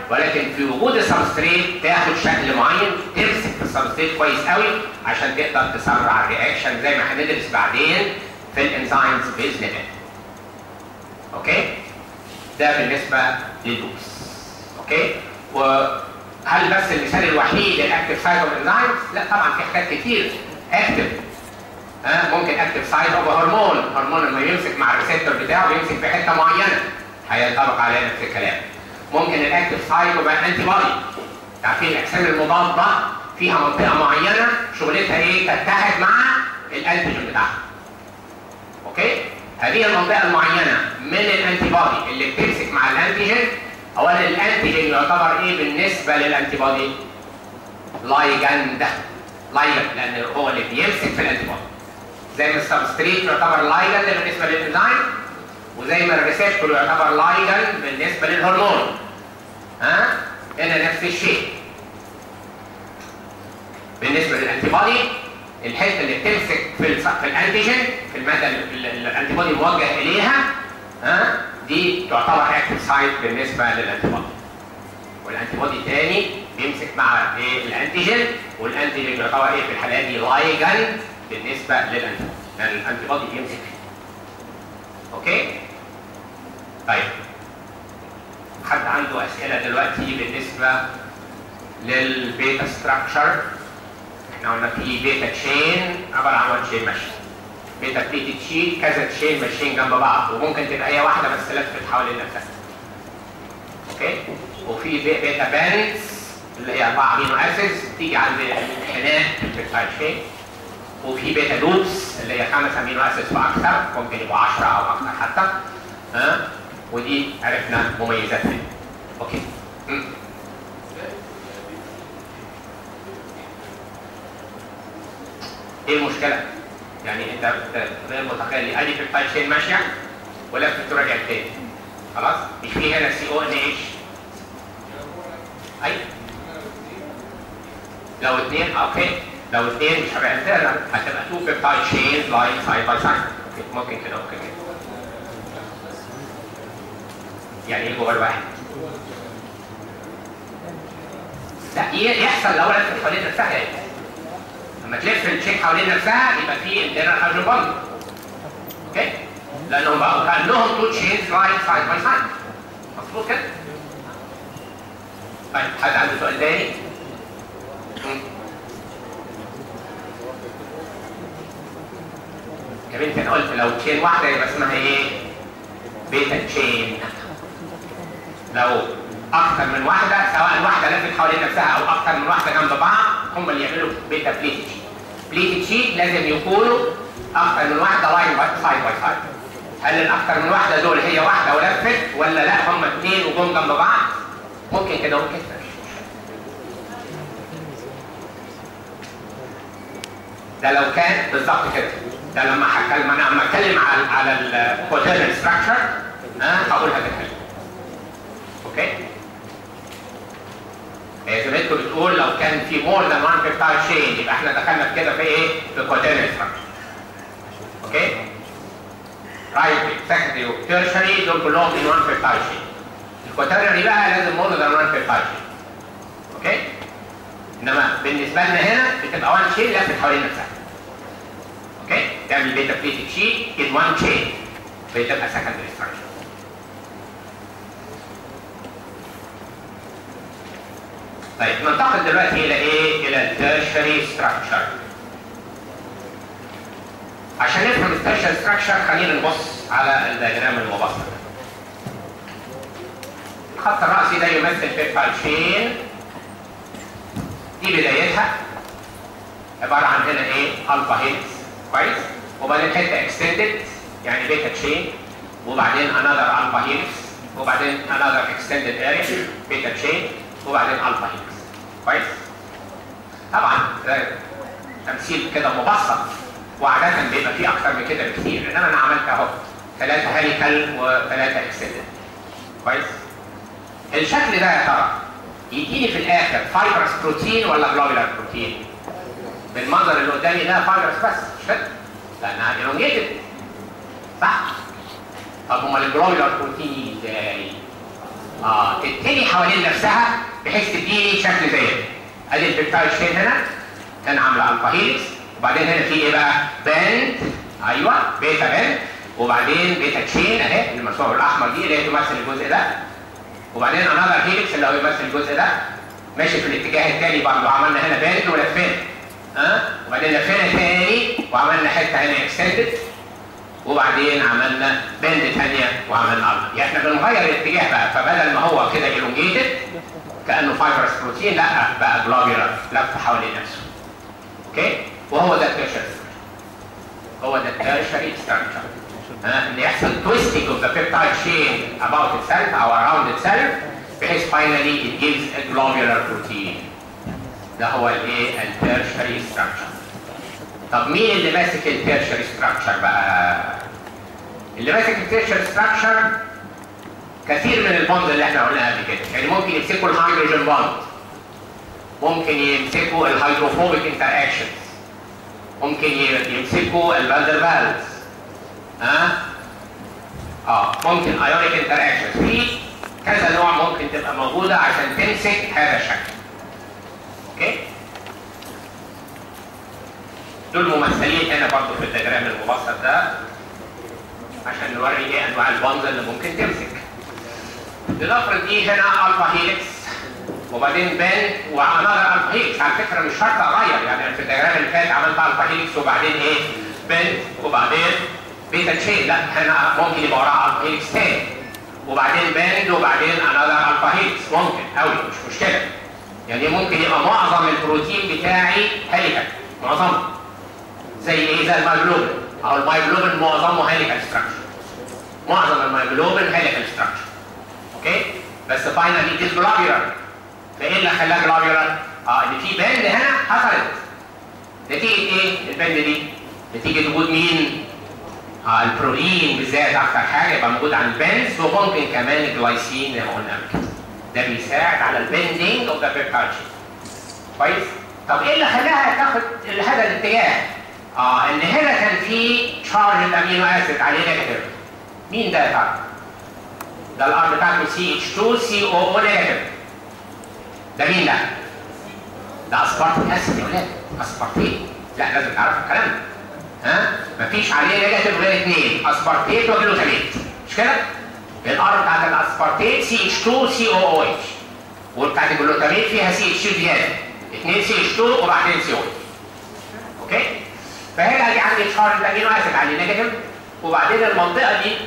ولكن في وجود السبستريت تاخد شكل معين تمسك في السبستريت كويس قوي عشان تقدر تسرع الرياكشن زي ما هندرس بعدين في الانزيمز باذن الله. اوكي؟ ده بالنسبه لللوبس. اوكي؟ وهل بس المثال الوحيد الاكتف سايد اوف انزيمز؟ لا طبعا في حاجات كتير اكتف ها ممكن اكتف سايد اوف هرمون، هرمون لما يمسك مع الريسبتور بتاعه بيمسك في حته معينه هينطبق عليه نفس الكلام. ممكن الاكتف سايد اوف انتي بودي عارفين الاجسام المضاده فيها منطقه معينه شغلتها ايه؟ تتحد مع الانتيجين بتاعها. اوكي؟ هذه المنطقه المعينه من الانتي بودي اللي بتمسك مع الانتيجين اولا الانتيجين يعتبر ايه بالنسبه للانتي بودي؟ لايجند لايجند لان هو اللي بيمسك في الانتي بودي. زي ما السبستريت يعتبر لايجند بالنسبه للانزيم وزي ما الريسبتور يعتبر لايجند بالنسبه للهرمون. ها؟ هنا نفس الشيء. بالنسبه للانتي بودي الحته اللي بتمسك في ال في الانتيجين في الماده اللي الانتي بودي موجه اليها ها دي تعتبر اكتف سايت بالنسبه للانتي بودي. والانتي بودي تاني بيمسك مع ايه الانتيجين والانتيجين يعتبر ايه في الحالات دي لايجند بالنسبه للانتي بودي لان الانتي بودي بيمسك فيه. اوكي؟ طيب حد عنده اسئله دلوقتي بالنسبه للبيتا ستراكشر احنا قلنا في بيتا تشين عباره عن وان تشين ماشي بيتا بليتد شيت كذا تشين ماشيين جنب بعض وممكن تبقى هي واحده بس لفت حوالين نفسها اوكي وفي بي- بيتا بانز اللي هي اربعه امينو اسيدز تيجي عند الانحناء البيتا تشين وفي بيتا لوبس اللي هي خمس امينو اسيدز واكثر ممكن يبقوا 10 او اكثر حتى ها ودي عرفنا مميزاتها اوكي مم. ايه المشكله؟ يعني انت أنت غير متخيل ادي في التايب شين ماشيه ولفت تراجع تاني خلاص؟ مش في هنا سي او ان اتش اي لو اثنين اوكي لو اثنين مش هبقى انترنال هتبقى تو بيبتايد شين لاين سايد باي سايد اوكي ممكن كده اوكي كده يعني ايه جوه الواحد؟ لا ي- يحصل لو لفت حوالين نفسها يعني لما تلف الشيك حوالين نفسها يبقى في انترنال هيدروجين بوند اوكي لانهم بقوا كانهم تو تشينز لاين سايد باي سايد مظبوط كده طيب حد عنده سؤال تاني؟ مم. يا بنتي انا قلت لو تشين واحده يبقى اسمها ايه؟ بيتا تشين لو اكثر من واحده سواء واحده لفت حوالين نفسها او اكثر من واحده جنب بعض هم اللي يعملوا بيتا بليتد شيت بليتد شيت لازم يكونوا اكثر من واحده لاين باي سايد باي سايد هل الاكثر من واحده دول هي واحده ولفت ولا لا هم اثنين وجم جنب بعض ممكن كده وممكن كده ده لو كان بالظبط كده ده لما هتكلم انا لما اتكلم على على الكوتيرنال ستراكشر ها هقول هذا الكلام اوكي هي زميلته بتقول لو كان في مور ذان وان بيبتايد شين يبقى احنا دخلنا في كده في ايه؟ في كوتيرنال ستراكشر اوكي برايمري سكندري وتيرشري دول كلهم ان وان بيبتايد شين الكوتيرنري بقى لازم مور ذان وان بيبتايد شين اوكي انما بالنسبه لنا هنا بتبقى وان شين لفت حوالين نفسها اوكي تعمل بيتا بليتد شيت ان وان شين بتبقى سكندري ستراكشر طيب ننتقل دلوقتي الى ايه؟ الى التيرشري ستراكشر عشان نفهم التيرشري ستراكشر خلينا نبص على الدياجرام المبسط الخط الرأسي ده يمثل بيبتايد شين دي بدايتها عبارة عن هنا ايه؟ الفا هيلز كويس؟ وبعدين حتة اكستندد يعني بيتا تشين وبعدين انذر الفا هيلز وبعدين انذر اكستندد اريا بيتا تشين وبعدين الفا هيلز كويس؟ طبعا ده تمثيل كده مبسط وعادة بيبقى فيه أكتر من كده بكتير إنما أنا عملت أهو ثلاثة هاليكال وثلاثة اكستندد كويس؟ الشكل ده يا ترى يديني في الآخر فايبرس بروتين ولا جلوبولار بروتين؟ بالمنظر اللي قدامي ده فايبرس بس مش كده؟ لأنها elongated صح؟ طب امال الجلوبولار بروتين يجي ازاي؟ اه تتني حوالين نفسها بحيث تديني شكل زي ده ادي البيبتايد شين هنا هنا عامله الفا هيلكس وبعدين هنا في ايه بقى؟ باند ايوه بيتا باند وبعدين بيتا تشين اهي المرسومه بالاحمر دي اللي هي تمثل الجزء ده وبعدين انذر هيلكس اللي هو يمثل الجزء ده ماشي في الاتجاه الثاني برضه عملنا هنا باند ولفينا ها أه؟ وبعدين لفينا تاني وعملنا حته هنا اكستندد وبعدين عملنا بند ثانيه وعملنا الفا يعني احنا بنغير الاتجاه بقى فبدل ما هو كده elongated كانه فايبرس بروتين لا بقى جلوبيولار لف حوالين نفسه اوكي وهو ده التيرشري هو ده التيرشري ستراكشر ان يحصل twisting of the peptide chain about itself او around itself بحيث finally it gives a globular protein ده هو الايه التيرشري ستراكشر طب مين اللي ماسك التيرشري ستراكشر بقى اللي ماسك التيرشري ستراكشر كثير من البوند اللي احنا قلناها قبل كده يعني ممكن يمسكوا الهيدروجين بوند ممكن يمسكوا الهيدروفوبيك انتر اكشنز ممكن يمسكوا الفاندر فالز ها اه ممكن ايونيك انتر اكشنز في كذا نوع ممكن تبقى موجوده عشان تمسك هذا الشكل اوكي دول ممثلين هنا برضه في الدياجرام المبسط ده عشان نوري ايه انواع البونز اللي ممكن تمسك لنفرض دي هنا الفا هيلكس وبعدين بان وانذر الفا هيلكس على فكره مش شرط اغير يعني في الدياجرام اللي فات عملت الفا هيلكس وبعدين ايه بان وبعدين بيتا تشين لا هنا ممكن يبقى وراها الفا هيلكس تاني وبعدين باند وبعدين انذر الفا هيلكس ممكن قوي مش مشكله يعني ممكن يبقى معظم البروتين بتاعي هيليكال معظمه زي ايه زي المايجلوبين او المايجلوبين معظمه هيليكال ستراكشر معظم المايجلوبين هيليكال ستراكشر اوكي بس فاينلي ديز جلوبيولار فايه اللي خلاه جلوبيولار؟ اه ان في باند هنا حصلت نتيجه ايه الباند دي؟ نتيجه وجود مين؟ اه البروتين بالذات اكتر حاجه يبقى موجود عند البنز وممكن كمان الجلايسين زي ما قلنا قبل كده ده بيساعد على البندنج اوف ذا بيبتايد كويس؟ طب ايه اللي خلاها تاخد هذا الاتجاه؟ اه ان هنا كان في تشارج الامينو اسيد عليه نيجاتيف مين ده يا ترى؟ ده الار بتاعته سي اتش 2 سي او او نيجاتيف ده مين ده؟ ده اسبارتيك اسيد يا ولاد اسبارتيت لا لازم تعرفوا الكلام ده ها؟ مفيش عليه نيجاتيف غير اثنين اسبارتيت وجلوتاميت مش كده؟ الار بتاعت الاسبارتيت سي اتش 2 سي او او اتش وبتاعت الجلوتاميت فيها سي اتش 2 زياده اثنين سي اتش 2 وبعدين سي او اوكي؟ فهنا دي عندي تشارج الامينو اسيد عليه نيجاتيف وبعدين المنطقه دي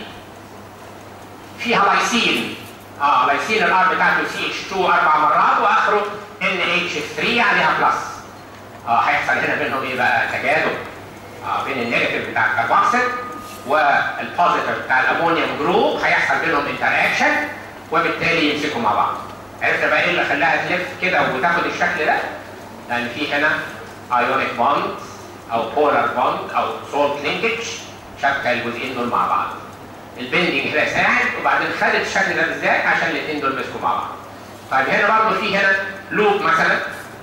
فيها لايسين اه لايسين الار بتاعته سي اتش 2 اربع مرات واخره ان اتش 3 عليها بلس اه هيحصل هنا بينهم ايه بقى تجاذب اه بين النيجاتيف بتاع الكربوكسيد والبوزيتيف بتاع الامونيوم جروب هيحصل بينهم انتر اكشن وبالتالي يمسكوا مع بعض عرفت بقى ايه اللي خلاها تلف كده وتاخد الشكل ده؟ لان في هنا ايونيك بوند او بولار بوند او سولت لينكج شبكه الجزئين دول مع بعض البندنج هنا ساعد وبعدين خدت الشكل ده بالذات عشان الاثنين دول مسكوا مع بعض طيب هنا برضه في هنا لوب مثلا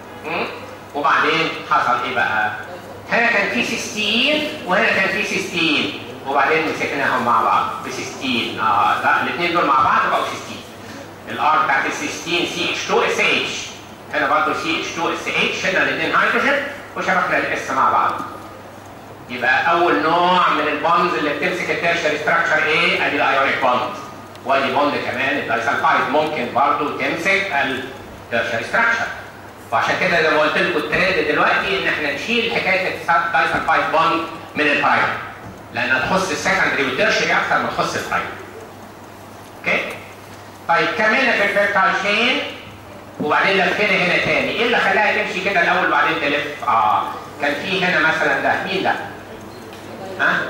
وبعدين حصل ايه بقى؟ هنا كان في سيستين وهنا كان في سيستين وبعدين مسكناهم مع بعض بسيستين اه لا الاثنين دول مع بعض بقوا سيستين الار بتاعت السيستين سي اتش 2 اس اتش هنا برضه سي اتش 2 اس اتش هنا الاثنين هيدروجين وشبكنا الاس مع بعض يبقى اول نوع من البوندز اللي بتمسك التيرشري ستراكشر ايه؟ ادي الايونيك بوند وادي بوند كمان الدايسلفايد ممكن برضه تمسك التيرشري ستراكشر وعشان كده زي ما قلت لكم الترند دلوقتي ان احنا نشيل حكايه الدايسلفايد بوند من البرايم لانها تخص السكندري والتيرشري اكثر ما تخص البرايم اوكي؟ طيب كملنا في الفيرتال شين وبعدين لفينا هنا تاني ايه اللي خلاها تمشي كده الاول وبعدين تلف؟ اه كان في هنا مثلا ده مين ده؟ ها؟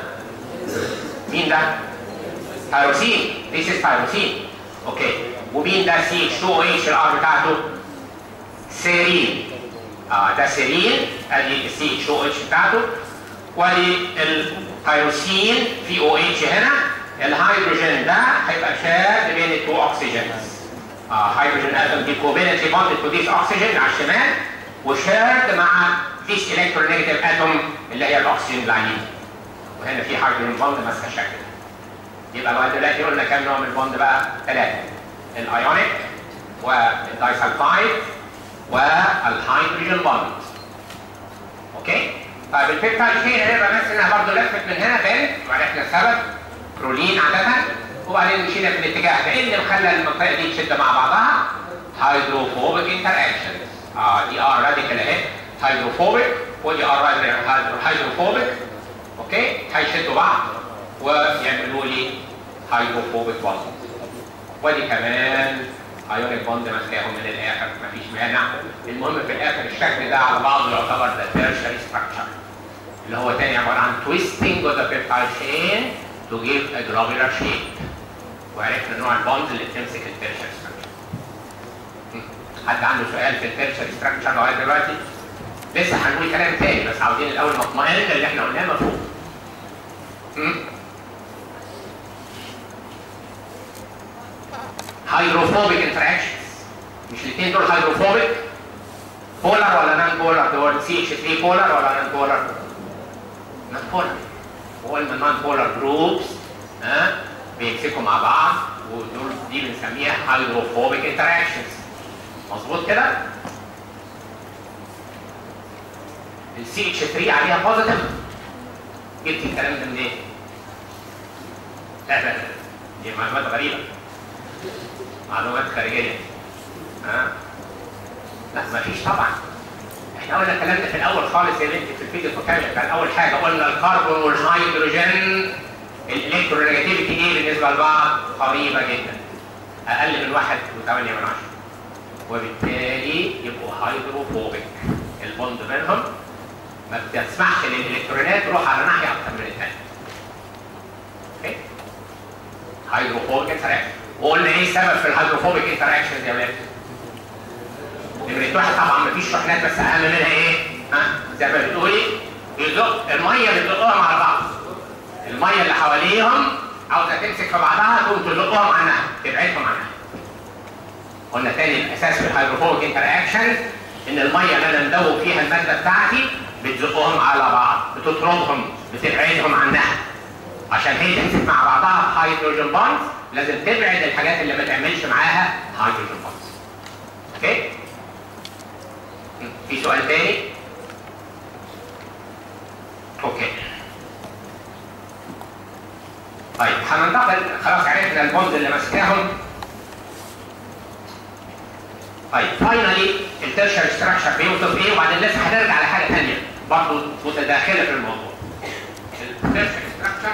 مين ده؟ تايروسين This is تايروسين اوكي ومين ده سي اتش 2 او اتش الار بتاعته؟ سيرين اه ده سيرين ادي السي اتش او اتش بتاعته وادي التايروسين في او اتش هنا الهيدروجين ده هيبقى شاد بين التو اوكسجينز اه هيدروجين اتوم دي كوفالنتلي بوندد تو ذيس اوكسجين على الشمال وشاد مع ذيس الكترونيجاتيف اتوم اللي هي الاكسجين اللي عليه وهنا في هيدروجين بوند ماسكه الشكل ده يبقى لغايه دلوقتي قلنا كام نوع من البوند بقى؟ ثلاثه الايونيك والدايسلفايد والهيدروجين بوند اوكي طيب البيبتايد شين هنبقى بس انها برضه لفت من هنا بنت وعرفنا السبب برولين عاده وبعدين مشينا في الاتجاه ده ايه اللي مخلى المنطقه دي تشد مع بعضها؟ هيدروفوبيك انتر اكشنز اه دي ار راديكال اهي هيدروفوبيك ودي ار هيدروفوبيك اوكي هيشدوا بعض ويعملوا لي هيدروفوبيك بوند ودي كمان ايونيك بوند ماسكاهم من الاخر مفيش مانع المهم في الاخر الشكل ده على بعضه يعتبر ذا تيرشري ستراكشر اللي هو تاني عباره عن twisting of the peptide chain to give a globular shape وعرفنا نوع البوند اللي بتمسك التيرشري ستراكشر حد عنده سؤال في التيرشري ستراكشر لغايه دلوقتي؟ لسه هنقول كلام تاني بس عاوزين الاول نطمئن اللي احنا قلناه مفهوم هيدروفوبيك انتراكشنز مش الاثنين دول هيدروفوبيك بولر ولا نان بولر دول سي اتش 3 بولر ولا نان بولر نان بولر هو النان بولر جروبس ها بيمسكوا مع بعض ودول دي بنسميها هيدروفوبيك انتراكشنز مظبوط كده السي اتش 3 عليها بوزيتيف جبت الكلام ده منين؟ لا لا دي معلومات غريبه معلومات خارجيه ها لا ما فيش طبعا احنا قلنا الكلام ده في الاول خالص يا بنتي في الفيديو كان كان اول حاجه قلنا الكربون والهيدروجين الالكترونيجاتيفيتي ايه بالنسبه لبعض قريبه جدا اقل من واحد وثمانية من عشرة وبالتالي يبقوا هيدروفوبيك البوند بينهم ما بتسمحش للالكترونات تروح على ناحيه اكتر من الثانيه اوكي هيدروفوبيك انتراكشن وقلنا ايه السبب في الهيدروفوبيك انتراكشن يا ولاد؟ نمرة واحد طبعا مفيش شحنات بس اهم منها ايه؟ ها؟ زي ما بتقولي يزق الميه بتزقهم على بعض. الميه اللي حواليهم عاوزه تمسك في بعضها تقوم تزقهم عنها تبعدهم عنها. قلنا تاني الاساس في الهيدروفوبيك انتراكشن ان الميه اللي انا مدوب فيها الماده بتاعتي بتزقهم على بعض، بتطردهم، بتبعدهم عنها. عشان هي تمسك مع بعضها هيدروجين بونز لازم تبعد الحاجات اللي ما تعملش معاها هيدروجين بونز. اوكي؟ في سؤال تاني؟ اوكي. طيب هننتقل خلاص عرفنا البوند اللي ماسكاهم. طيب فاينلي الترشر ستراكشر بيوصف ايه وبعدين لسه هنرجع لحاجه ثانيه برضه متداخله في الموضوع. الترشر ستراكشر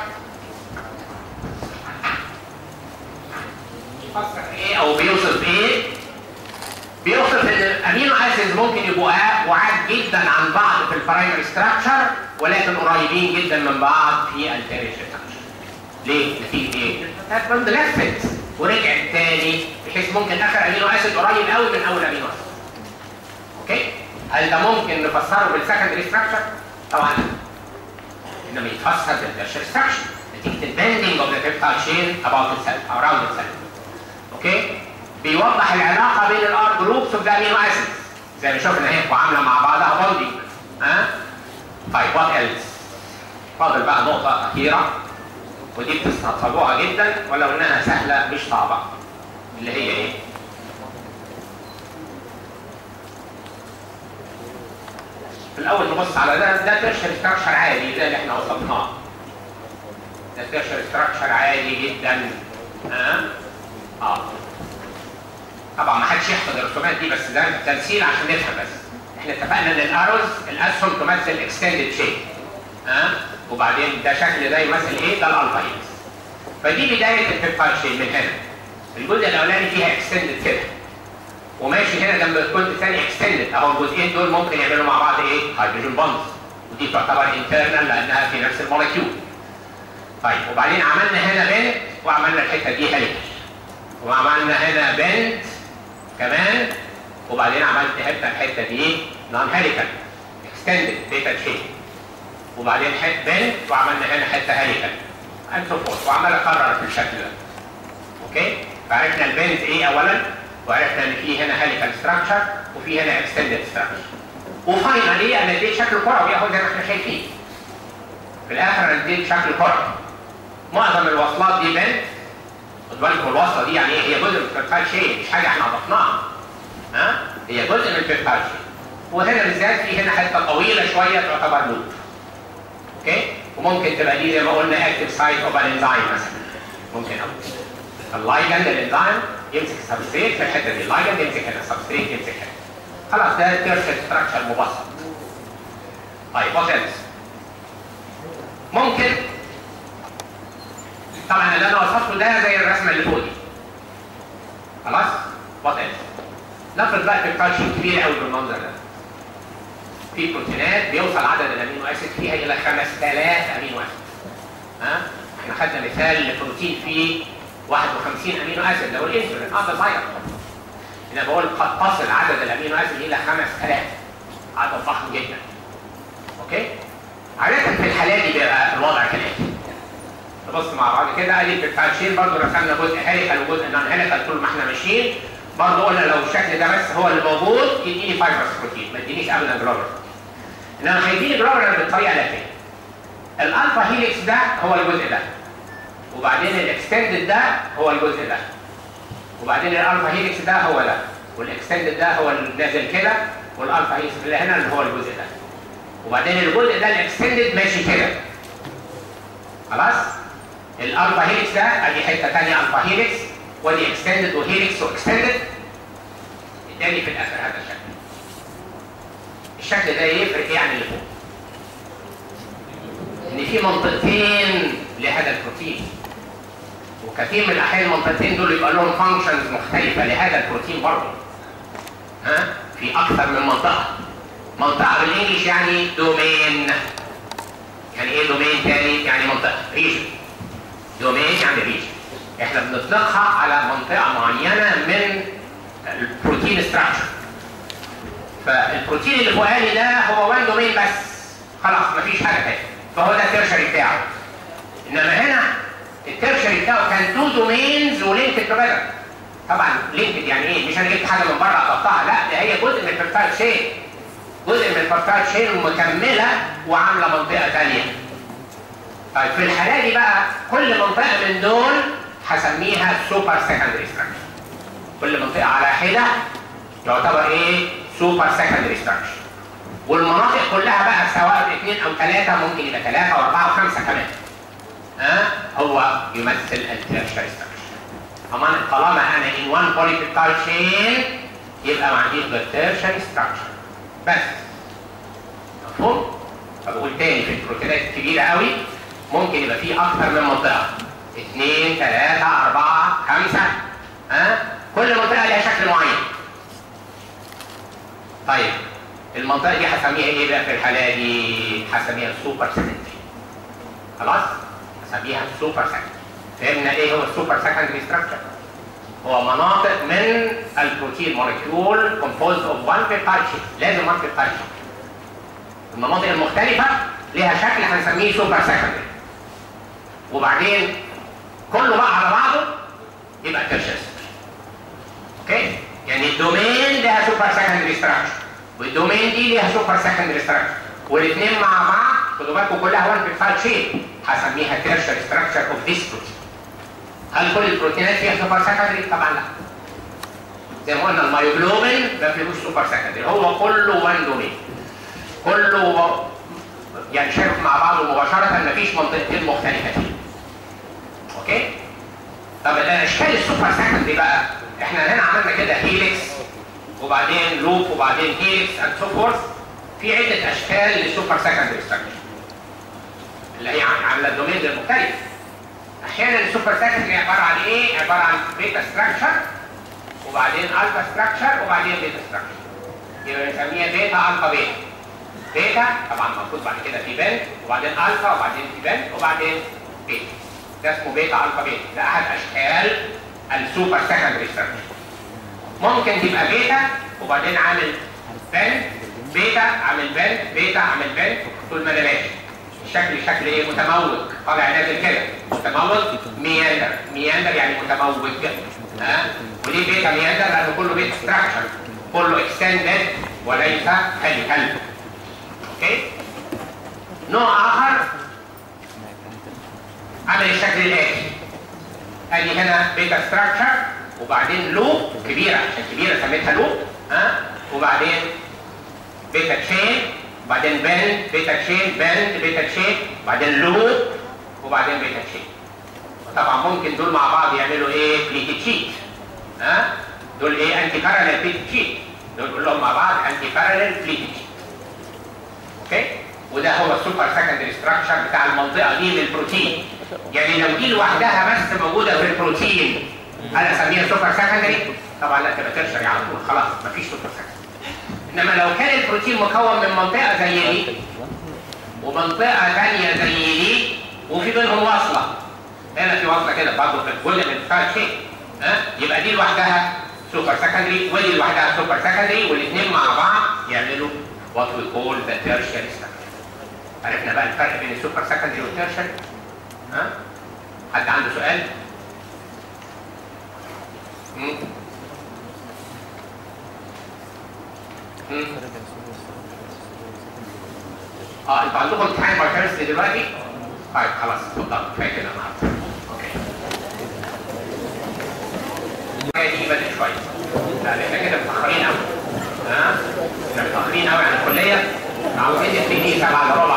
بيفسر ايه او بيوصف ايه؟ بيوصف ان الامينو اسيدز ممكن يبقوا بعاد جدا عن بعض في البرايمري ستراكشر ولكن قريبين جدا من بعض في التيريشري ستراكشر. ليه؟ نتيجه ايه؟ البند لفت ورجعت تاني بحيث ممكن اخر امينو اسيد قريب قوي من اول امينو اسيد. اوكي؟ هل ده ممكن نفسره بالسكندري ستراكشر؟ طبعا لا. انما يتفسر بالتيرشري ستراكشر نتيجه البندنج اوف ذا بيبتايد شين اباوت itself او around itself. اوكي بيوضح العلاقه بين الار جروبس اوف ذا امينو اسيدز زي ما شفنا هي عامله مع بعضها بوندنج ها طيب وات ايلس فاضل بقى نقطه اخيره ودي بتستصعبوها جدا ولو انها سهله مش صعبه اللي هي ايه؟ في الاول نبص على ده ده تيرشر ستراكشر عادي زي اللي احنا وصفناه ده تيرشر ستراكشر عادي جدا ها اه طبعا ما حدش يحفظ الرسومات دي بس ده تمثيل عشان نفهم بس احنا اتفقنا ان الاروز الاسهم تمثل اكستندد شيب ها وبعدين ده شكل ده يمثل ايه ده الالفايلز فدي بدايه البيبتايد شيب من هنا الجزء الاولاني فيها اكستندد كده وماشي هنا جنب الكود الثاني اكستندد اهو الجزئين دول ممكن يعملوا مع بعض ايه هيدروجين بوندز ودي تعتبر انترنال لانها في نفس المولكيول طيب وبعدين عملنا هنا بنت وعملنا الحته دي هيليكس وعملنا هنا بنت كمان وبعدين عملت حته الحته دي نون هيليكال اكستندد بيتا تشين وبعدين حته بنت وعملنا هنا حته هيليكال اند سو فورث وعمال اكرر في الشكل ده اوكي فعرفنا البنت ايه اولا وعرفنا ان في هنا هيليكال ستراكشر وفي هنا اكستندد ستراكشر وفاينلي انا اديت شكل كروي اهو زي ما احنا شايفين في الاخر انا اديت شكل كروي معظم الوصلات دي بنت خد بالكم الوصله دي يعني ايه هي جزء من البيبتايد شين مش حاجه احنا اضفناها ها هي جزء من البيبتايد شين وهنا بالذات في هنا حته طويله شويه تعتبر لوب اوكي وممكن تبقى دي زي ما قلنا اكتف سايت اوف انزيم مثلا ممكن قوي اللايجند الانزيم يمسك السبستريت في الحته دي اللايجند يمسك هنا السبستريت يمسك هنا خلاص ده تيرشر ستراكشر مبسط طيب وات ممكن طبعا اللي انا وصفته ده زي الرسمه اللي فوق دي خلاص وات ايلس نفرض بقى البيبتايد كبير قوي بالمنظر ده في بروتينات بيوصل عدد الامينو اسيد فيها الى 5000 امينو اسيد ها احنا خدنا مثال لبروتين فيه 51 امينو اسيد اللي هو الانسولين اه ده صغير انا بقول قد تصل عدد الامينو اسيد الى 5000 عدد ضخم جدا اوكي عادة في الحالات دي بيبقى الوضع كالاتي نبص مع بعض كده ادي البيبتايد شين برضه رسمنا جزء هيكل وجزء نون هيكل طول ما احنا ماشيين برضه قلنا لو الشكل ده بس هو اللي موجود يديني فايبرس بروتين ما يدينيش ابدا جلوبر انما هيديني جلوبر بالطريقه الاتيه الالفا هيليكس ده هو الجزء ده وبعدين الاكستندد ده هو الجزء ده وبعدين الالفا هيليكس ده هو ده والاكستندد ده هو اللي نازل كده والالفا هيليكس اللي هنا اللي هو الجزء ده وبعدين الجزء ده الاكستندد ماشي كده خلاص الالفا هيليكس ده ادي حته ثانيه الفا هيليكس ودي اكستندد وهيليكس واكستندد اداني في الاخر هذا الشكل الشكل ده يفرق ايه عن اللي فوق ان في منطقتين لهذا البروتين وكثير من الاحيان المنطقتين دول يبقى لهم فانكشنز مختلفه لهذا البروتين برضه ها في اكثر من منطقه منطقه بالانجلش يعني دومين يعني ايه دومين تاني يعني منطقه ريجن دومين يعني ريجن احنا بنطلقها على منطقه معينه من البروتين ستراكشر فالبروتين اللي فوقاني ده هو وان دومين بس خلاص مفيش حاجه تاني فهو ده الترشري بتاعه انما هنا الترشري بتاعه كان تو دومينز ولينكد توجذر طبعا لينكد يعني ايه مش انا جبت حاجه من بره قطعتها لا ده هي جزء من البيبتايد شين جزء من البيبتايد شين مكمله وعامله منطقه ثانيه طيب في الحاله دي بقى كل منطقه من دول هسميها سوبر سكندري ستراكشر كل منطقه على حده تعتبر ايه سوبر سكندري ستراكشر والمناطق كلها بقى سواء اثنين او ثلاثه ممكن يبقى ثلاثه واربعه وخمسه كمان ها أه؟ هو يمثل التيرشري ستراكشر طبعا طالما انا ان وان بوليبيبتايد شين يبقى ما عنديش غير تيرشري ستراكشر بس مفهوم؟ فبقول تاني في البروتينات الكبيره قوي ممكن يبقى فيه اكثر من منطقه اثنين ثلاثه اربعه خمسه ها أه؟ كل منطقه لها شكل معين طيب المنطقه دي هسميها ايه بقى في الحاله دي؟ هسميها سوبر سكندري خلاص؟ هسميها سوبر سكندري فهمنا ايه هو السوبر سكندري ستراكشر؟ هو مناطق من البروتين مولكيول كومبوزد اوف وان بيبتايد لازم وان بيبتايد المناطق المختلفه لها شكل هنسميه سوبر سكندري وبعدين كله بقى على بعضه يبقى تيرشري اوكي؟ يعني الدومين لها سوبر سكندري ستراكشر والدومين دي ليها سوبر سكندري ستراكشر والاثنين مع بعض خدوا بالكم كلها وان بيبتايد شين هسميها تيرشري ستراكشر اوف ذيس بروتين هل كل البروتينات فيها سوبر سكندري؟ طبعا لا زي ما قلنا المايوجلوبين ما فيهوش سوبر سكندري هو كله وان دومين كله يعني شارك مع بعضه مباشرة ما فيش منطقتين مختلفة فيه اوكي؟ طب الاشكال السوبر سكندري بقى احنا هنا عملنا كده هيليكس وبعدين لوب وبعدين هيليكس اند سو فورث في عدة اشكال للسوبر سكندري ستراكشر اللي هي عاملة الدومين المختلف احيانا السوبر سكندري عباره عن ايه؟ عباره عن بيتا ستراكشر وبعدين الفا ستراكشر وبعدين بيتا ستراكشر يبقى بنسميها بيتا الفا بيتا بيتا طبعا المفروض بعد كده في بنت وبعدين الفا وبعدين في بنت وبعدين بيتا ده اسمه بيتا الفا بيتا ده احد اشكال السوبر سكندري ستراكشر ممكن تبقى بيتا وبعدين عامل بنت بيتا عامل بنت بيتا عامل بنت طول ما انا ماشي الشكل شكل ايه متموج طالع نازل كده متموج مياندر مياندر يعني متموج ها وليه بيتا مياندر لانه كله بيت ستراكشر كله اكستندد وليس هيكل اوكي نوع اخر عمل الشكل الاتي ادي هنا بيتا ستراكشر وبعدين لوب كبيره عشان كبيره سميتها لوب ها وبعدين بيتا تشين وبعدين بند بيتا تشين بند بيتا تشين وبعدين لوب وبعدين بيتا تشين طبعا ممكن دول مع بعض يعملوا ايه بليتد شيت ها دول ايه انتي بارالل بليتد شيت دول كلهم مع بعض انتي بارالل بليتد شيت اوكي وده هو السوبر سكندري ستراكشر بتاع المنطقه دي من البروتين يعني لو دي لوحدها بس موجوده في البروتين انا اسميها سوبر سكندري طبعا لا تبقى ترشري على طول خلاص مفيش سوبر سكندري انما لو كان البروتين مكون من منطقه زي دي ومنطقه ثانيه زي دي وفي بينهم وصله هنا في وصله كده برضه في الجزء من بتاع شيء ها يبقى دي لوحدها سوبر سكندري ودي لوحدها سوبر سكندري والاثنين مع بعض يعملوا وات وي كول ذا تيرشري ستراكشر عرفنا بقى الفرق بين السوبر سكندري والتيرشري ها حد عنده سؤال؟ مم. مم. اه انتوا عندكم امتحان بايوكيمستري دلوقتي؟ طيب خلاص اتفضلوا كفايه كده النهارده اوكي الحكايه دي بدري شويه لا احنا كده متاخرين قوي ها احنا متاخرين قوي عن الكليه عاوزين نبتدي 7 الا ربع